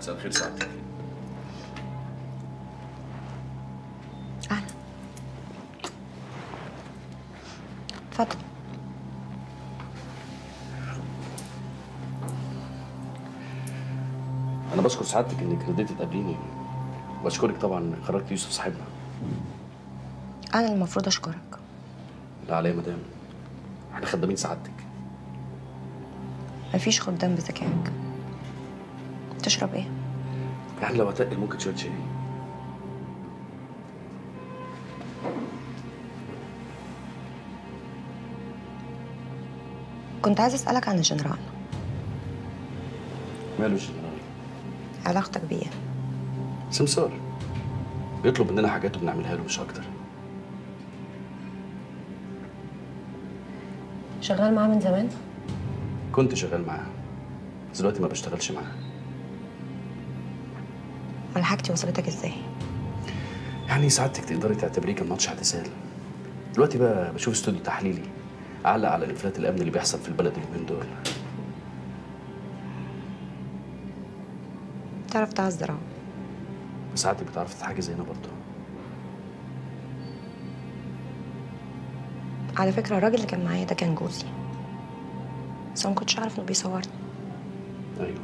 مساء الخير سعادتك اهلا اتفضل انا بشكر سعادتك انك رضيتي تقابليني واشكرك طبعا خرجت يوسف صاحبنا انا اللي المفروض اشكرك لا عليا يا مدام احنا خدامين سعادتك مفيش خدام بذكائك تشرب ايه يعني لو هتقل ممكن شويه شاي كنت عايز اسالك عن الجنرال ماله الجنرال علاقتك بيه سمسار بيطلب مننا حاجات وبنعملها له مش اكتر شغال معاه من زمان كنت شغال معاه بس دلوقتي ما بشتغلش معاه امال حاجتي وصلتك ازاي يعني سعادتك تقدري تعتبريه كان ماتش اعتزال دلوقتي بقى بشوف استوديو تحليلي اعلق على انفلات الامن اللي بيحصل في البلد اليومين دول تعرف تعذر اهو ساعتك بتعرفي تضحكي زينا برضه على فكره الراجل اللي كان معايا ده كان جوزي بس أنا ما كنتش اعرف انه بيصورني ايوه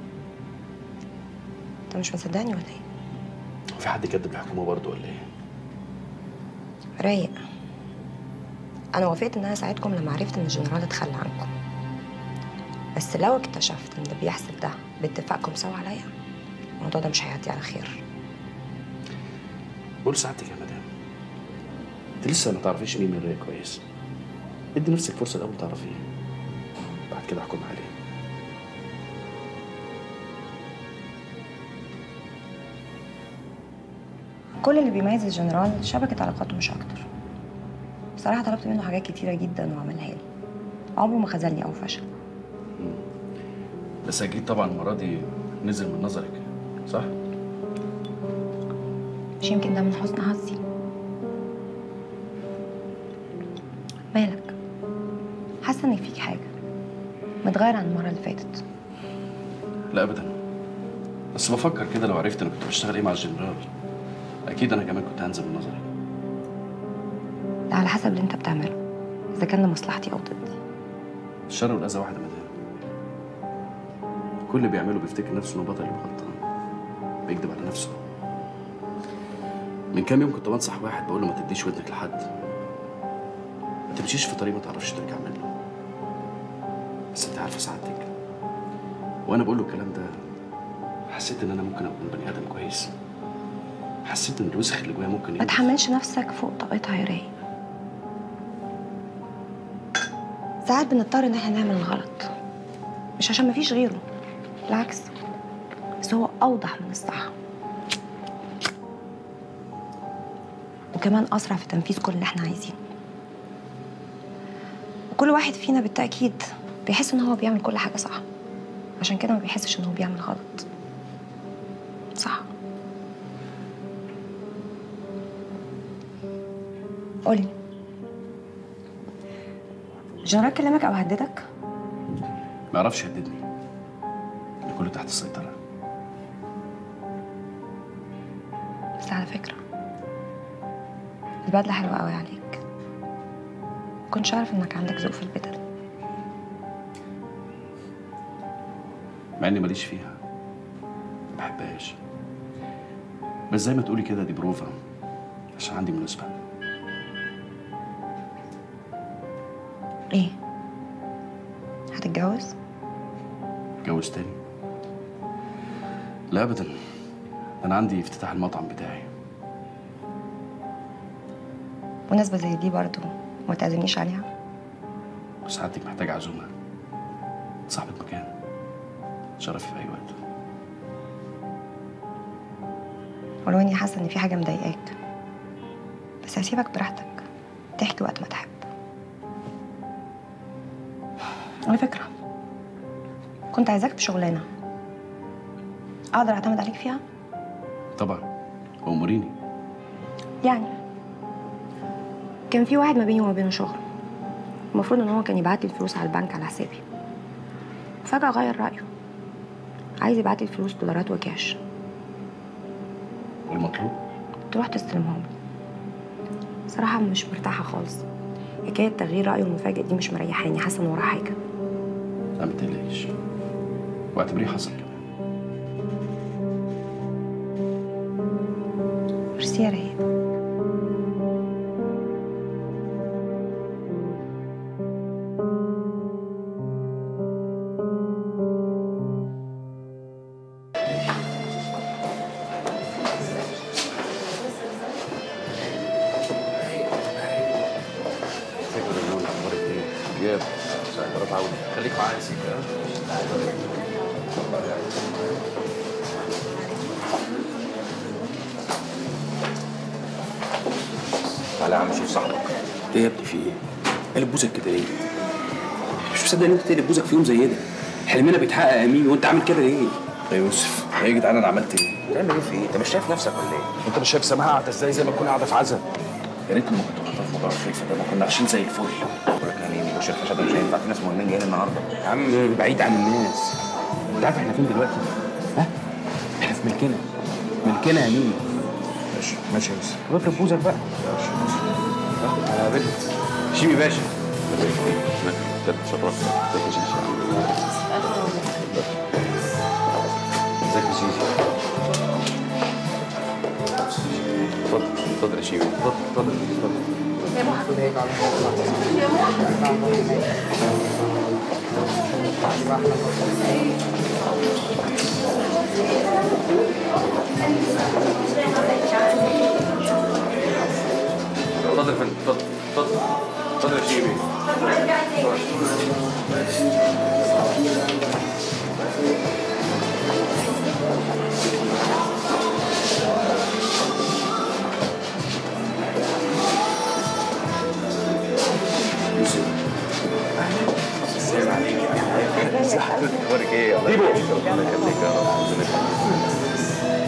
انت مش مصدقني ولا ايه في حد كدب الحكومه برضه ولا ايه رايق انا وافقت ان انا اساعدكم لما عرفت ان الجنرال اتخلى عنكم بس لو اكتشفت ان اللي بيحصل ده باتفاقكم سوا عليا الموضوع ده مش هيعدي على خير بقول سعادتك يا مدام انت لسه ما تعرفيش مين من رأي كويس ادي نفسك فرصه الاول تعرفيه بعد كده احكم عليه كل اللي بيميز الجنرال شبكة علاقاته مش أكتر بصراحة طلبت منه حاجات كتيرة جدا وعملها لي عمره ما خذلني أو فشل بس اكيد طبعا المره دي نزل من نظرك صح مش يمكن ده من حسن حظي مالك حاسة إن فيك حاجة متغير عن المرة اللي فاتت لا ابدا بس بفكر كده لو عرفت انا كنت بشتغل ايه مع الجنرال اكيد انا كمان كنت هنزل من نظرك ده على حسب اللي أنت بتعمله إذا كان لمصلحتي أو ضدي الشر والاذى واحد يا مدام كل اللي بيعمله بيفتكر نفسه انه بطل يبقى غلطان بيكذب على نفسه من كام يوم كنت بنصح واحد بقول له ما تديش ودنك لحد ما تمشيش في طريق ما تعرفش ترجع منه بس انت عارفه سعادتك وانا بقول له الكلام ده حسيت ان انا ممكن اكون بني ادم كويس حسيت ان الوسخ اللي جوايا ممكن ما ينفع. تحملش نفسك فوق طاقتها يا راي ساعات بنضطر ان احنا نعمل الغلط مش عشان مفيش غيره بالعكس بس هو اوضح من الصح وكمان اسرع في تنفيذ كل اللي احنا عايزينه وكل واحد فينا بالتاكيد بيحس ان هو بيعمل كل حاجه صح عشان كده ما بيحسش ان هو بيعمل غلط صح قولي جنرال كلمك او هددك ما يعرفش يهددني اللي كله تحت السيطره بس على فكره البدله حلوه قوي عليك كنتش عارف انك عندك ذوق في البدل مع اني ماليش فيها ما بحبهاش بس زي ما تقولي كده دي بروفا عشان عندي مناسبه ايه هتتجوز اتجوز تاني لا ابدا انا عندي افتتاح المطعم بتاعي مناسبه زي دي برضو ما تعزمنيش عليها وسعادتك محتاجه عزومه صاحبة مكان شرفي في اي وقت ولو اني حاسه ان في حاجه مضايقاك بس هسيبك براحتك تحكي وقت ما تحب على فكره كنت عايزاك في شغلانه اقدر اعتمد عليك فيها طبعا اموريني يعني كان في واحد ما بيني وما بينه شغل المفروض ان هو كان يبعت لي الفلوس على البنك على حسابي فجأة غير رأيه عايز يبعت لي الفلوس دولارات وكاش والمطلوب تروح تستلمهم صراحة مش مرتاحة خالص حكاية تغيير رأيه المفاجئ دي مش مريحاني حاسة إن وراه حاجة لا ما تقلقيش واعتبريه حصل كمان ميرسي يا رايق فكرة اليوم اخبارك ايه؟ جاب ساعات عودة خليك معايا يا سيدي ها؟ تعالى يا عم شوف صاحبك ايه يا ابني في ايه؟ قلب بوزك كده ليه؟ مش مصدق ان انت تقلب بوزك في يوم زي ده حلمنا بيتحقق يا ميمي وانت عامل كده ليه؟ يا يوسف ايه يا جدعان انا عملت ايه؟ تعمل ايه في ايه؟ انت مش شايف نفسك ولا ايه؟ انت مش شايف سماها قاعده ازاي زي ما تكون قاعده في عزا يا ريتني ما كنت حاطط في موضوع الخلفه ده ما كنا عايشين زي الفل بقول لك يا ميمي وش الخشب ده مش هينفع في ناس مهمين جايين النهارده يا عم بعيد عن الناس انت عارف احنا فين دلوقتي؟ ها؟ احنا في ملكنا ملكنا يا ميمي ماشي ماشي يا يوسف واقلب بوزك بقى يا بنت شيمي باشا بجد شرفت ازيك يا جيجي ازيك يا جيجي اتفضل اتفضل يا شيمي اتفضل اتفضل اتفضل اتفضل يا فندم اتفضل اتفضل اتفضل يا شيمي السلام عليك اخبارك ايه؟ الله يخليك ربنا يخليك يا رب ربنا يخليك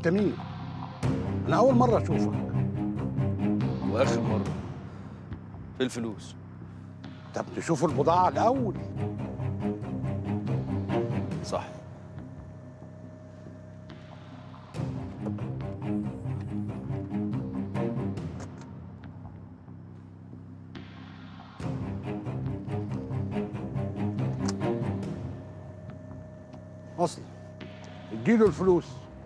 انت مين انا اول مره اشوفك واخر مره ايه الفلوس طب نشوف البضاعه الاول صح اصلا اديله الفلوس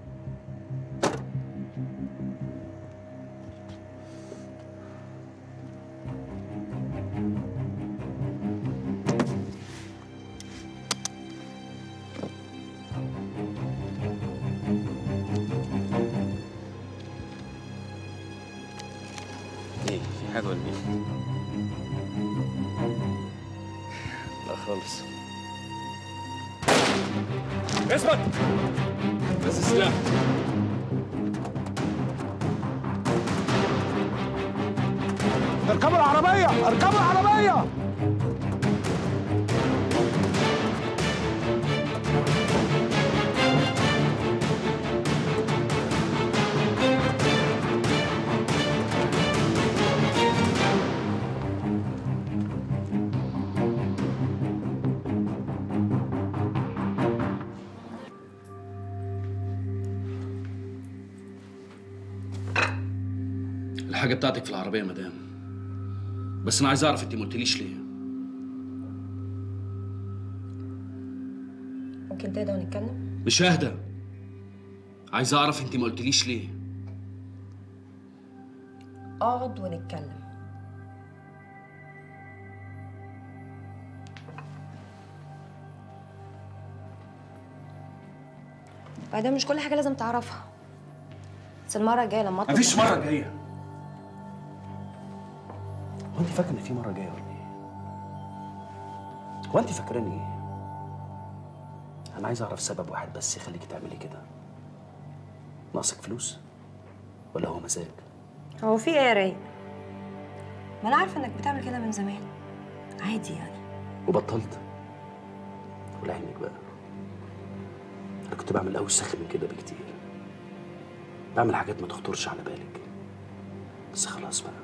ايه في حاجه ولا ايه لا خالص اثبت بس السلاح اركبوا العربيه اركبوا العربيه الحاجة بتاعتك في العربية يا مدام بس أنا عايز أعرف أنت ما قلتليش ليه ممكن تهدى ونتكلم مش أهدى عايز أعرف أنت ما قلتليش ليه اقعد ونتكلم بعدين مش كل حاجة لازم تعرفها بس المرة الجاية لما اطلب مفيش مرة جاية هو أنت فاكرة إن في مرة جاية ولا إيه؟ هو أنت فاكراني إيه؟ أنا عايز أعرف سبب واحد بس يخليكي تعملي كده ناقصك فلوس؟ ولا هو مزاج؟ هو في ايه يا رايق؟ ما انا عارفة انك بتعمل كده من زمان عادي يعني وبطلت ولعلمك بقى انا كنت بعمل اوسخ من كده بكتير بعمل حاجات ما تخطرش على بالك بس خلاص بقى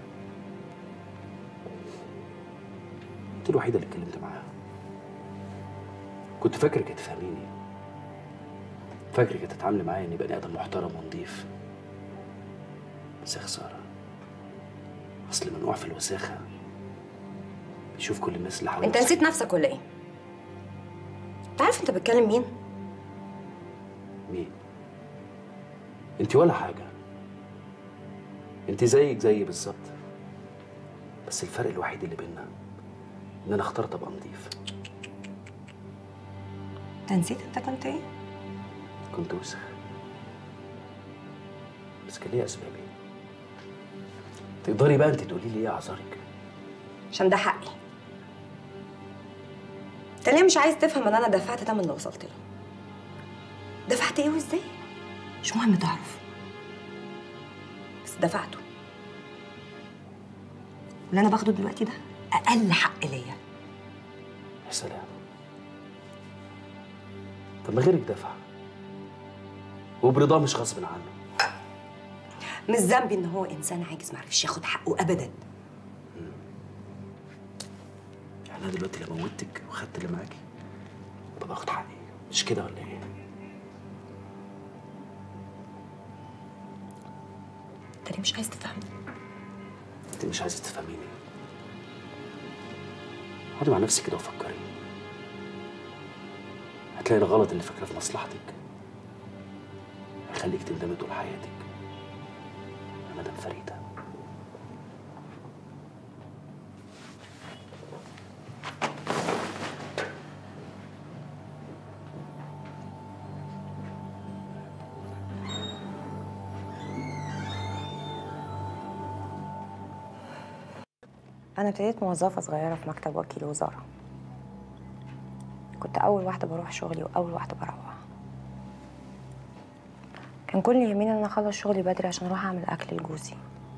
انت الوحيده اللي اتكلمت معاها كنت فاكرك هتفهميني فاكرك هتتعاملي معايا اني بني ادم محترم ونضيف بس يا خساره اصل منوع في الوساخه بيشوف كل الناس اللي حواليه انت نسيت نفسك ولا ايه؟ انت عارف انت بتكلم مين؟ مين؟ انت ولا حاجة انت زيك زيي بالظبط بس الفرق الوحيد اللي بينا ان انا اخترت ابقى نضيف انت نسيت انت كنت ايه؟ كنت وسخ بس كان ليا اسبابي تقدري بقى انت تقولي لي ايه اعذارك عشان ده حقي انت ليه مش عايز تفهم ان انا دفعت تمن اللي وصلت له دفعت ايه وازاي مش مهم تعرف بس دفعته واللي انا باخده دلوقتي ده اقل حق ليا يا سلام طب ما غيرك دفع وبرضاه مش غصب عنه مش ذنبي ان هو انسان عاجز معرفش ياخد حقه ابدا يعني انا دلوقتي لو موتك وخدت اللي معاكي يبقى باخد حقي مش كده ولا ايه؟ انت ليه مش عايز تفهم انت مش عايزه تفهميني اقعدي مع نفسك كده وفكري هتلاقي الغلط اللي فاكراه في مصلحتك هيخليك تندمي طول حياتك يا مدام فريده أنا ابتديت موظفة صغيرة في مكتب وكيل وزارة كنت أول واحدة بروح شغلي وأول واحدة بروح كان كل اللي يهمني إن أنا أخلص شغلي بدري عشان أروح أعمل أكل لجوزي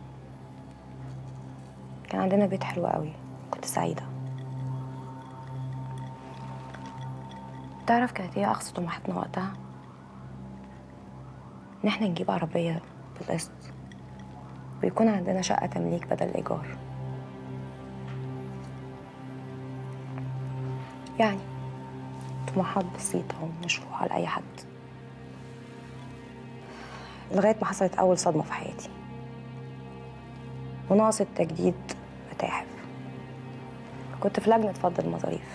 كان عندنا بيت حلو قوي كنت سعيدة تعرف كانت إيه أقصى طموحاتنا وقتها؟ إن إحنا نجيب عربية بالقسط ويكون عندنا شقة تمليك بدل الإيجار يعني طموحات بسيطة ومشروعة لأي حد لغاية ما حصلت أول صدمة في حياتي وناقص التجديد متاحف كنت في لجنة فض المظاريف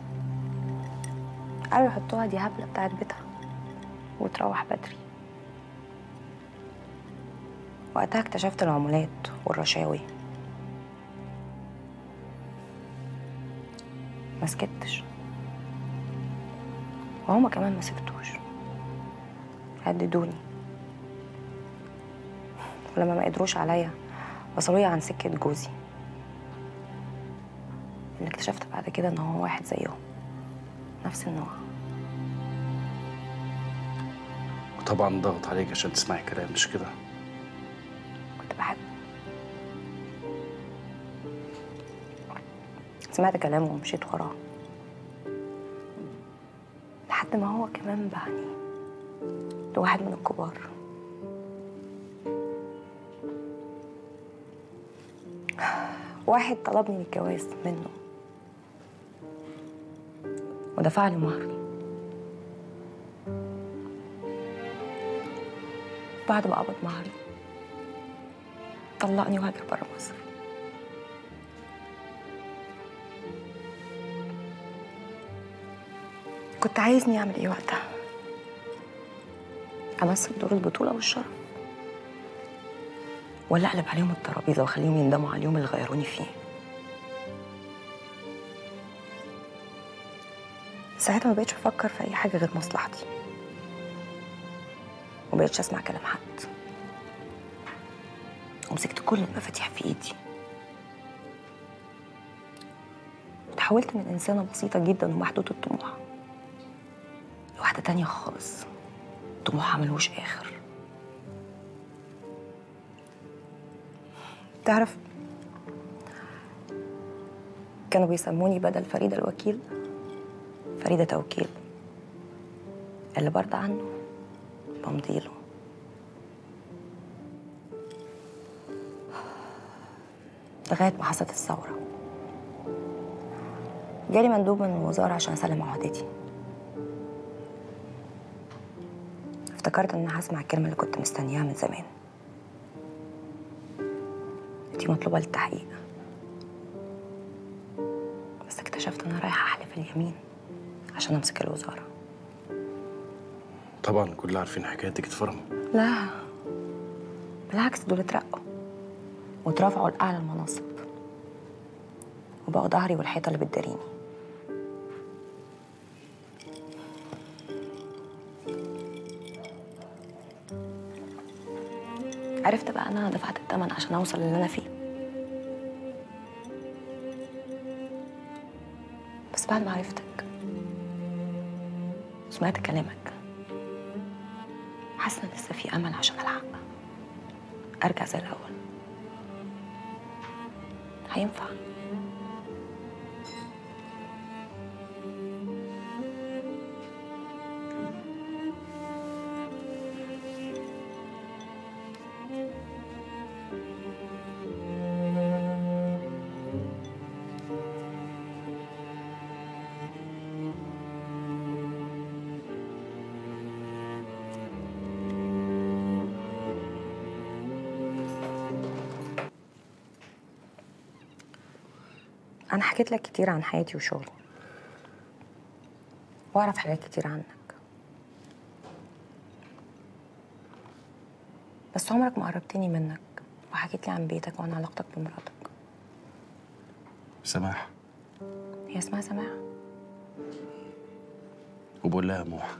قالوا يحطوها دي هبلة بتاعت بيتها وتروح بدري وقتها اكتشفت العمولات والرشاوي ما سكتش وهما كمان ما سكتوش هددوني ولما ما قدروش عليا وصلوا عن سكة جوزي اللي اكتشفت بعد كده ان هو واحد زيهم نفس النوع وطبعا ضغط عليك عشان تسمعي كلام مش كده كنت بحبه سمعت كلامه ومشيت وراه لحد ما هو كمان باعني لواحد من الكبار واحد طلبني الجواز منه ودفع لي مهري بعد ما قبض مهري طلقني وهاجر برا مصر كنت عايزني اعمل ايه وقتها امثل دور البطوله والشرف ولا اقلب عليهم الترابيزه واخليهم يندموا على اليوم اللي غيروني فيه ساعتها ما بقتش افكر في اي حاجه غير مصلحتي ومبقتش اسمع كلام حد ومسكت كل المفاتيح في ايدي تحولت من انسانه بسيطه جدا ومحدوده الطموح لواحده تانية خالص طموحها ملوش اخر تعرف كانوا بيسموني بدل فريدة الوكيل فريدة توكيل اللي برضى عنه بمضيله لغاية ما حصلت الثورة جالي مندوب من الوزارة عشان أسلم عهدتي افتكرت إن هسمع الكلمة اللي كنت مستنياها من زمان دي مطلوبة للتحقيق بس اكتشفت إن أنا رايحة أحلف اليمين عشان أمسك الوزارة طبعا كلنا عارفين حكايتك اتفرموا لا بالعكس دول اترقوا واترفعوا لأعلى المناصب وبقوا ظهري والحيطة اللي بتداريني عرفت بقى ان انا دفعت الثمن عشان اوصل للي انا فيه بس بعد ما عرفتك وسمعت كلامك حاسه ان لسه في امل عشان الحق ارجع زي الاول هينفع أنا حكيت لك كتير عن حياتي وشغلي وأعرف حاجات كتير عنك بس عمرك ما قربتني منك وحكيت لي عن بيتك وعن علاقتك بمراتك سماح هي اسمها سماح وبقول لها موح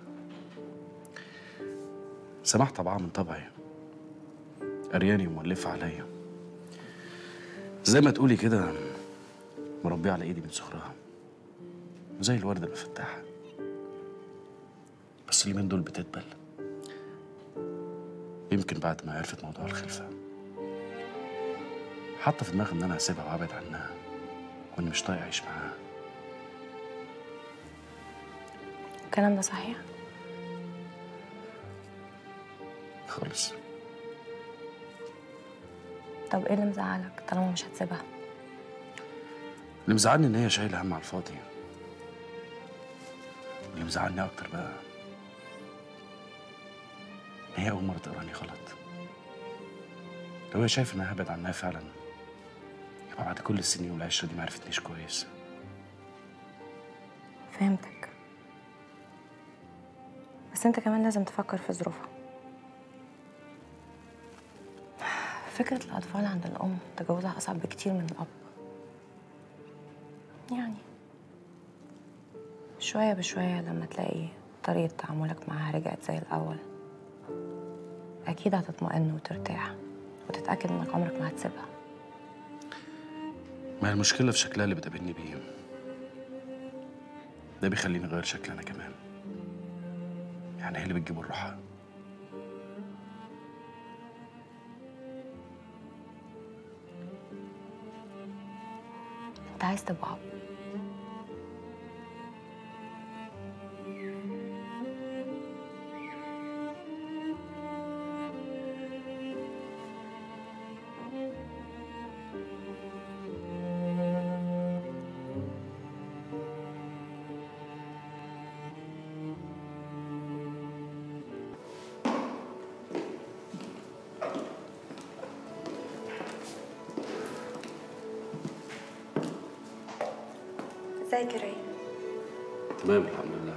سماح طبعا من طبعي قرياني ومؤلفة عليا زي ما تقولي كده مربية على ايدي من صغرها زي الوردة المفتاحة بس اليومين دول بتدبل يمكن بعد ما عرفت موضوع الخلفة حاطة في دماغي إن أنا هسيبها وأبعد عنها وإني مش طايق أعيش معاها الكلام ده صحيح خالص طب ايه اللي مزعلك طالما مش هتسيبها اللي مزعلني ان هي شايله هم على الفاضي واللي مزعلني اكتر بقى ان هي اول مره تقراني غلط لو هي شايف ان انا هبعد عنها فعلا يبقى بعد كل السنين والعشره دي ما عرفتنيش كويس فهمتك بس انت كمان لازم تفكر في ظروفها فكرة الأطفال عند الأم تجاوزها أصعب بكتير من الأب يعني شوية بشوية لما تلاقي طريقة تعاملك معاها رجعت زي الأول أكيد هتطمئن وترتاح وتتأكد إنك عمرك ما هتسيبها ما هي المشكله في شكلها اللي بتقابلني بيه ده بيخليني اغير شكلي انا كمان يعني هي اللي بتجيب الراحه أنت عايز تبقى أب ازيك يا ريم تمام الحمد لله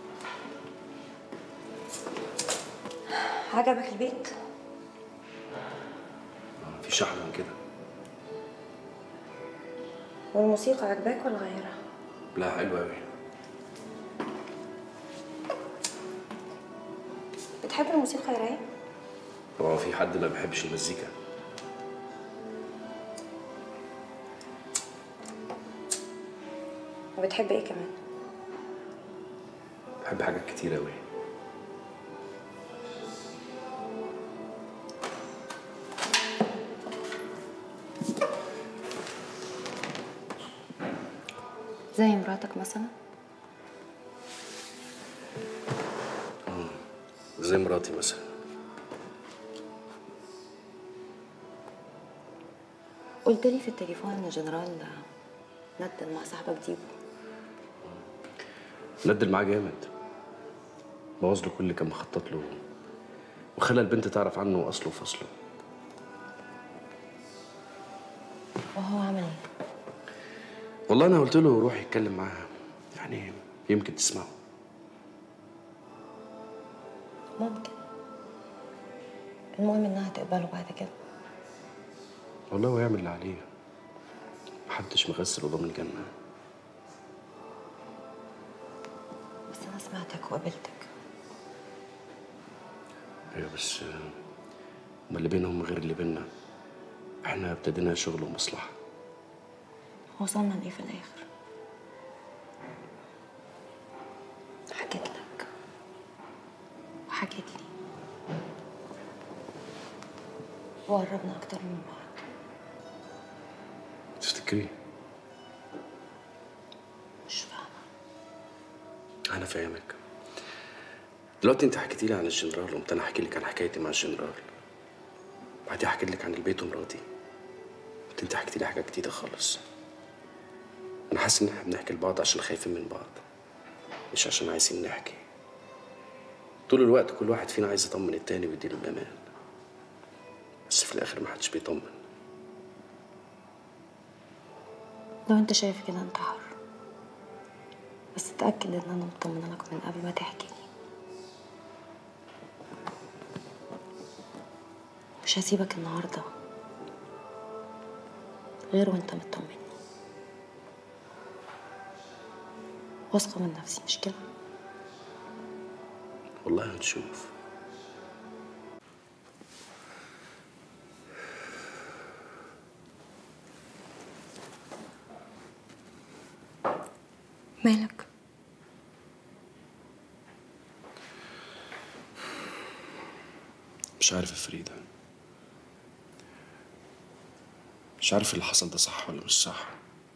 عجبك البيت؟ في شحن من كده والموسيقى عجباك ولا غيرها؟ لا حلو قوي بتحب الموسيقى يا ريم؟ هو في حد ما بيحبش المزيكا وبتحب ايه كمان؟ بحب حاجات كتير قوي زي مراتك مثلا؟ زي مراتي مثلا قلت لي في التليفون ان جنرال ندل مع صاحبك ديبو ندل معاه جامد بوظ له كل اللي كان مخطط له وخلى البنت تعرف عنه اصله وفصله وهو عمل ايه؟ والله انا قلت له روح يتكلم معاها يعني يمكن تسمعه ممكن المهم انها تقبله بعد كده والله هو يعمل اللي عليه محدش مغسل وضامن الجنة بس انا سمعتك وقابلتك ايوه بس آه، هما اللي بينهم غير اللي بينا احنا ابتدينا شغل ومصلحة وصلنا لايه في الاخر؟ حكيت لك وحكيت لي وقربنا اكتر من بعض تفتكري مش فاهمه انا فاهمك دلوقتي انت حكيتي لي عن الجنرال وقمت انا احكي لك عن حكايتي مع الجنرال بعدين حكيت لك عن البيت ومراتي قلت انت حكيتي لي حاجه جديده خالص انا حاسس ان احنا بنحكي لبعض عشان خايفين من بعض مش عشان عايزين نحكي طول الوقت كل واحد فينا عايز يطمن التاني ويديله الامان بس في الاخر محدش بيطمن لو انت شايف كده انت حر بس اتاكد ان انا مطمنه لك من قبل ما تحكي لي مش هسيبك النهارده غير وانت مطمن واثقه من نفسي مش كده والله هنشوف مالك مش عارف يا فريدة مش عارف اللي حصل ده صح ولا مش صح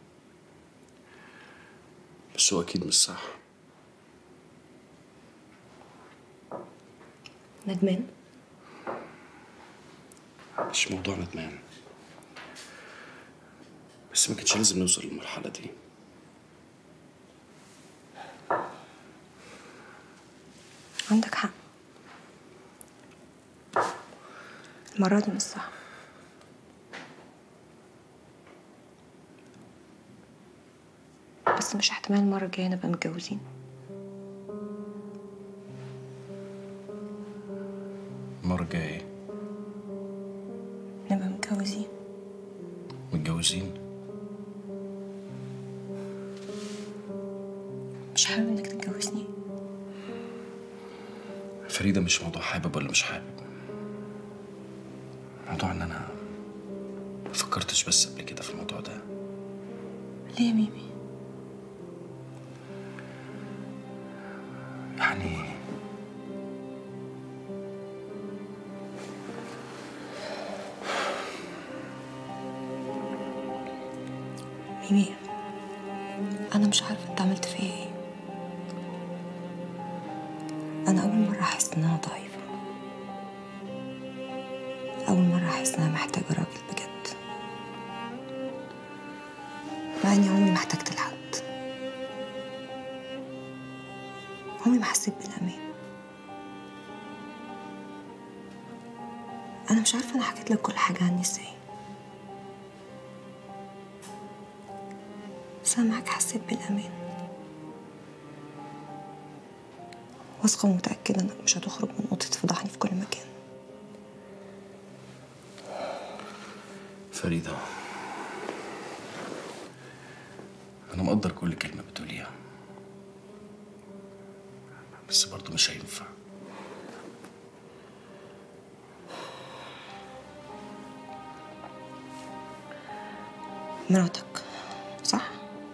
بس هو أكيد مش صح ندمان مش موضوع ندمان بس ما كانش لازم نوصل للمرحلة دي عندك حق المرة دي مش صح بس مش احتمال المرة الجاية نبقى متجوزين المرة الجاية ايه؟ نبقى متجوزين متجوزين؟ مش حابب انك تتجوزني فريدة مش موضوع حابب ولا مش حابب موضوع ان انا ما فكرتش بس قبل كده في الموضوع ده ليه يا ميمي يعني ميمي انا مش عارفة انت عملت فيا ايه انا اول مرة احس انها ضعيفة اول مرة احس انها محتاجة راجل بجد مع اني عمري ما احتجت لحد عمري ما حسيت بالامان انا مش عارفة انا حكيت لك كل حاجة عني ازاي بس انا معاك حسيت بالامان واثقة ومتأكدة انك مش هتخرج من اوضتي تفضحني في كل مكان فريدة أنا مقدر كل كلمة بتقوليها بس برضه مش هينفع مراتك صح؟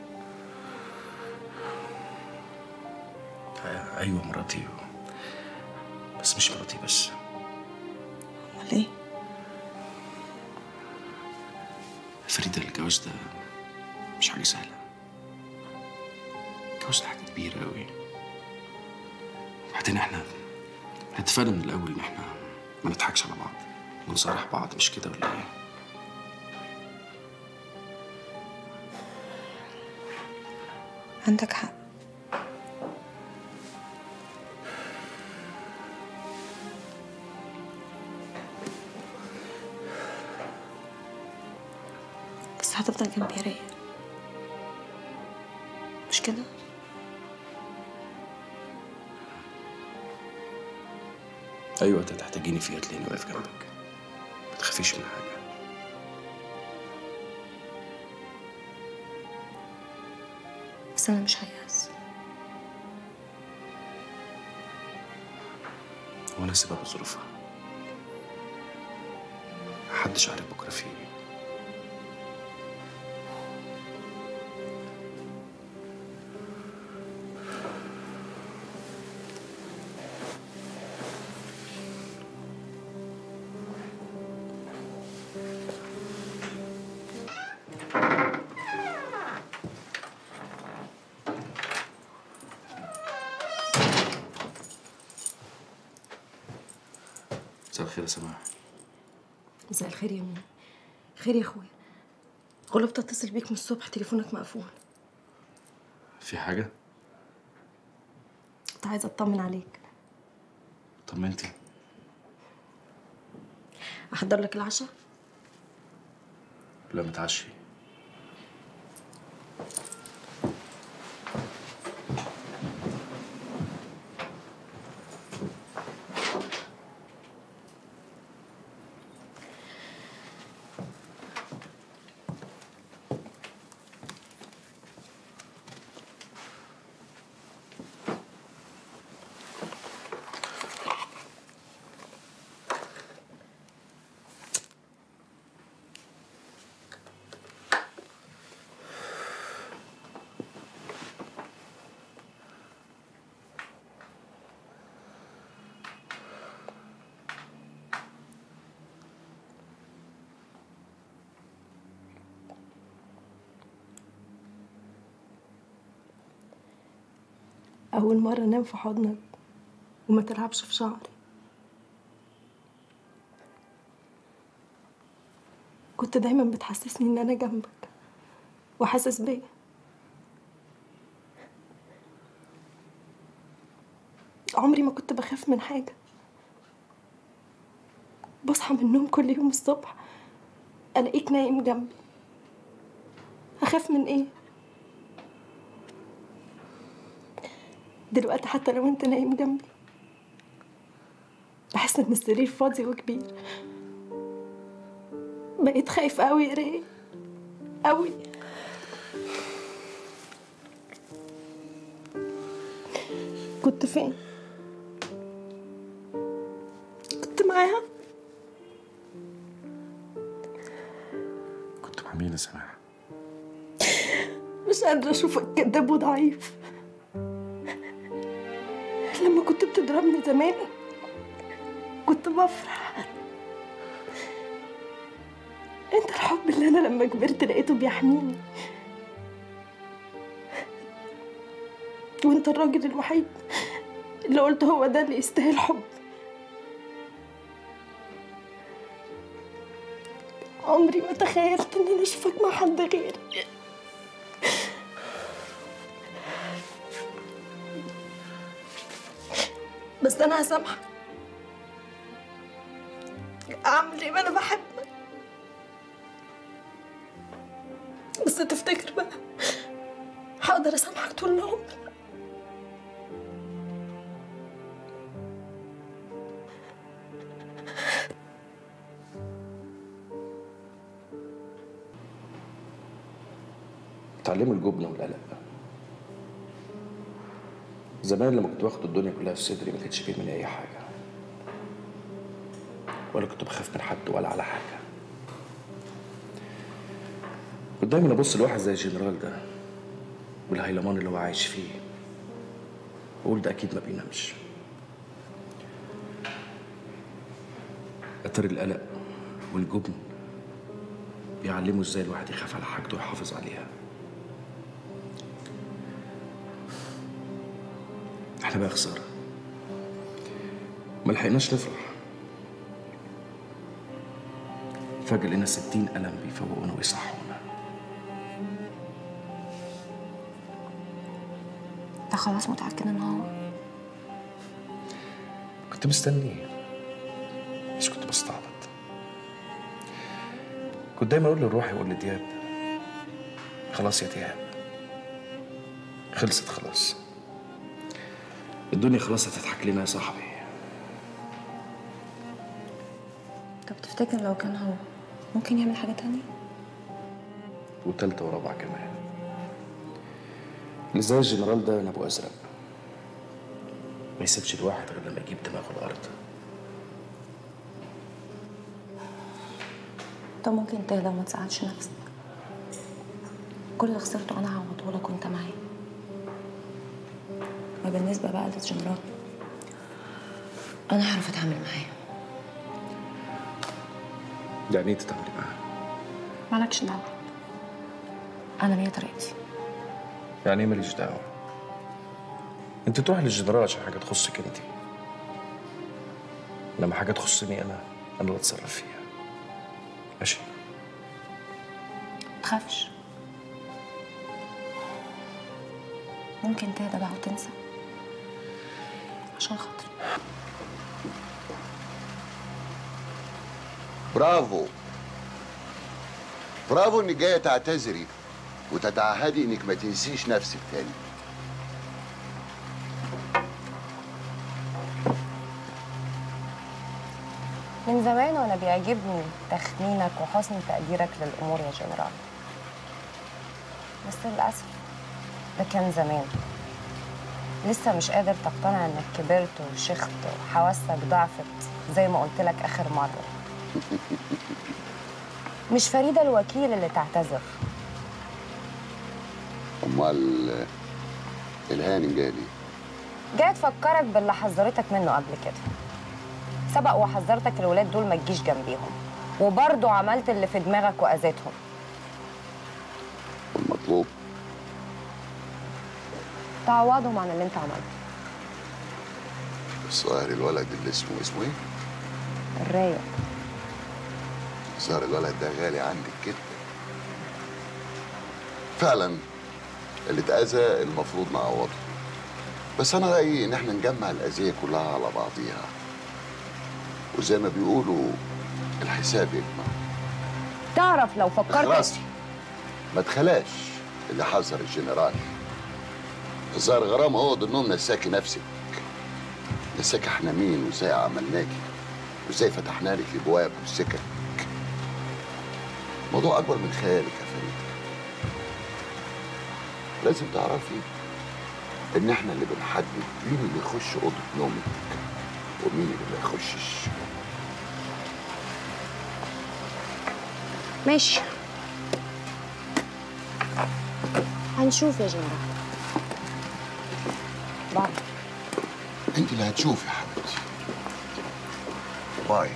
أيوة مراتي بس مش مراتي بس امال ايه؟ فريدة الجواز ده مش حاجة سهلة الجواز ده حاجة كبيرة أوي وبعدين احنا احنا اتفقنا من الأول إن احنا ما نضحكش على بعض ونصارح بعض مش كده ولا إيه؟ عندك حق بس هتفضل جنبي يا رايق مش كده؟ أي وقت هتحتاجيني فيه هتلاقيني واقف جنبك ما تخافيش من حاجة بس انا مش هيأس وأنا سبب ظروفها محدش عارف بكرة في إيه مساء الخير يا سماح مساء الخير يا مين خير يا اخويا غلبت اتصل بيك من الصبح تليفونك مقفول في حاجة؟ كنت عايزه اطمن عليك طمنتي احضر لك العشاء لا متعشي أول مرة أنام في حضنك وما تلعبش في شعري كنت دايما بتحسسني ان انا جنبك وحاسس بيا عمري ما كنت بخاف من حاجة بصحى من النوم كل يوم الصبح ألاقيك نايم جنبي أخاف من إيه؟ دلوقتي حتى لو أنت نايم جنبي بحس إن السرير فاضي وكبير بقيت خايفة أوي يا راي أوي كنت فين؟ كنت معاها كنت مع مين يا سماح؟ مش قادرة أشوفك كداب وضعيف لما كنت بتضربني زمان كنت بفرح انت الحب اللي انا لما كبرت لقيته بيحميني وانت الراجل الوحيد اللي قلت هو ده اللي يستاهل حب عمري ما تخيلت ان انا اشوفك مع حد غيري بس انا هسامحك اعمل ايه ما انا بحبك بس تفتكر بقى هقدر اسامحك طول العمر اتعلموا الجبن والقلق زمان لما كنت واخد الدنيا كلها في صدري ما كانش فيه مني اي حاجه ولا كنت بخاف من حد ولا على حاجه كنت دايما ابص لواحد زي الجنرال ده والهيلمان اللي هو عايش فيه واقول ده اكيد ما بينامش اثر القلق والجبن بيعلموا ازاي الواحد يخاف على حاجته ويحافظ عليها احنا بقى خسارة ما لحقناش نفرح فجأة لقينا ستين قلم بيفوقونا ويصحونا انت خلاص متأكد ان هو كنت مستنيه بس كنت بستعبط كنت دايما اقول لروحي واقول لدياب خلاص يا دياب خلصت خلاص الدنيا خلاص هتضحك لنا يا صاحبي طب تفتكر لو كان هو ممكن يعمل حاجة تانية؟ وتالتة ورابعة كمان اللي زي الجنرال ده انا ابو ازرق ما يسيبش الواحد غير لما يجيب دماغه الارض طب ممكن تهدى وما تزعلش نفسك كل اللي خسرته انا هعوضه لك وانت معايا وبالنسبة بقى للجنرال انا هعرف اتعامل معاه يعني ايه تتعاملي معاه مالكش دعوة انا ليا طريقتي يعني ايه ماليش دعوه انت تروح للجنرال عشان حاجه تخصك انت لما حاجه تخصني انا انا اللي اتصرف فيها ماشي تخافش ممكن تهدى بقى وتنسى عشان خاطري برافو برافو انك جايه تعتذري وتتعهدي انك ما تنسيش نفسك تاني من زمان وانا بيعجبني تخمينك وحسن تقديرك للامور يا جنرال بس للاسف ده كان زمان لسه مش قادر تقتنع انك كبرت وشخت وحواسك ضعفت زي ما قلت لك اخر مره مش فريده الوكيل اللي تعتذر امال الهانم جايه ليه جاي تفكرك باللي حذرتك منه قبل كده سبق وحذرتك الولاد دول ما تجيش جنبيهم وبرضه عملت اللي في دماغك واذيتهم والمطلوب تعوضهم عن اللي انت عملته الظاهر الولد اللي اسمه اسمه ايه الرايق الظاهر الولد ده غالي عندك جدا فعلا اللي اتأذى المفروض نعوضه بس انا رأيي ان احنا نجمع الأذية كلها على بعضيها وزي ما بيقولوا الحساب يجمع تعرف لو فكرت خلاص ما تخلاش اللي حذر الجنرال الظاهر غرام هو ضمنهم نساكي نفسك نساكي احنا مين وازاي عملناكي وازاي فتحنا لك الابواب والسكك موضوع اكبر من خيالك يا فريده لازم تعرفي ان احنا اللي بنحدد مين اللي يخش اوضه نومك ومين اللي ما يخشش ماشي هنشوف يا جنرال باي انت اللي هتشوفي يا حبيبتي باي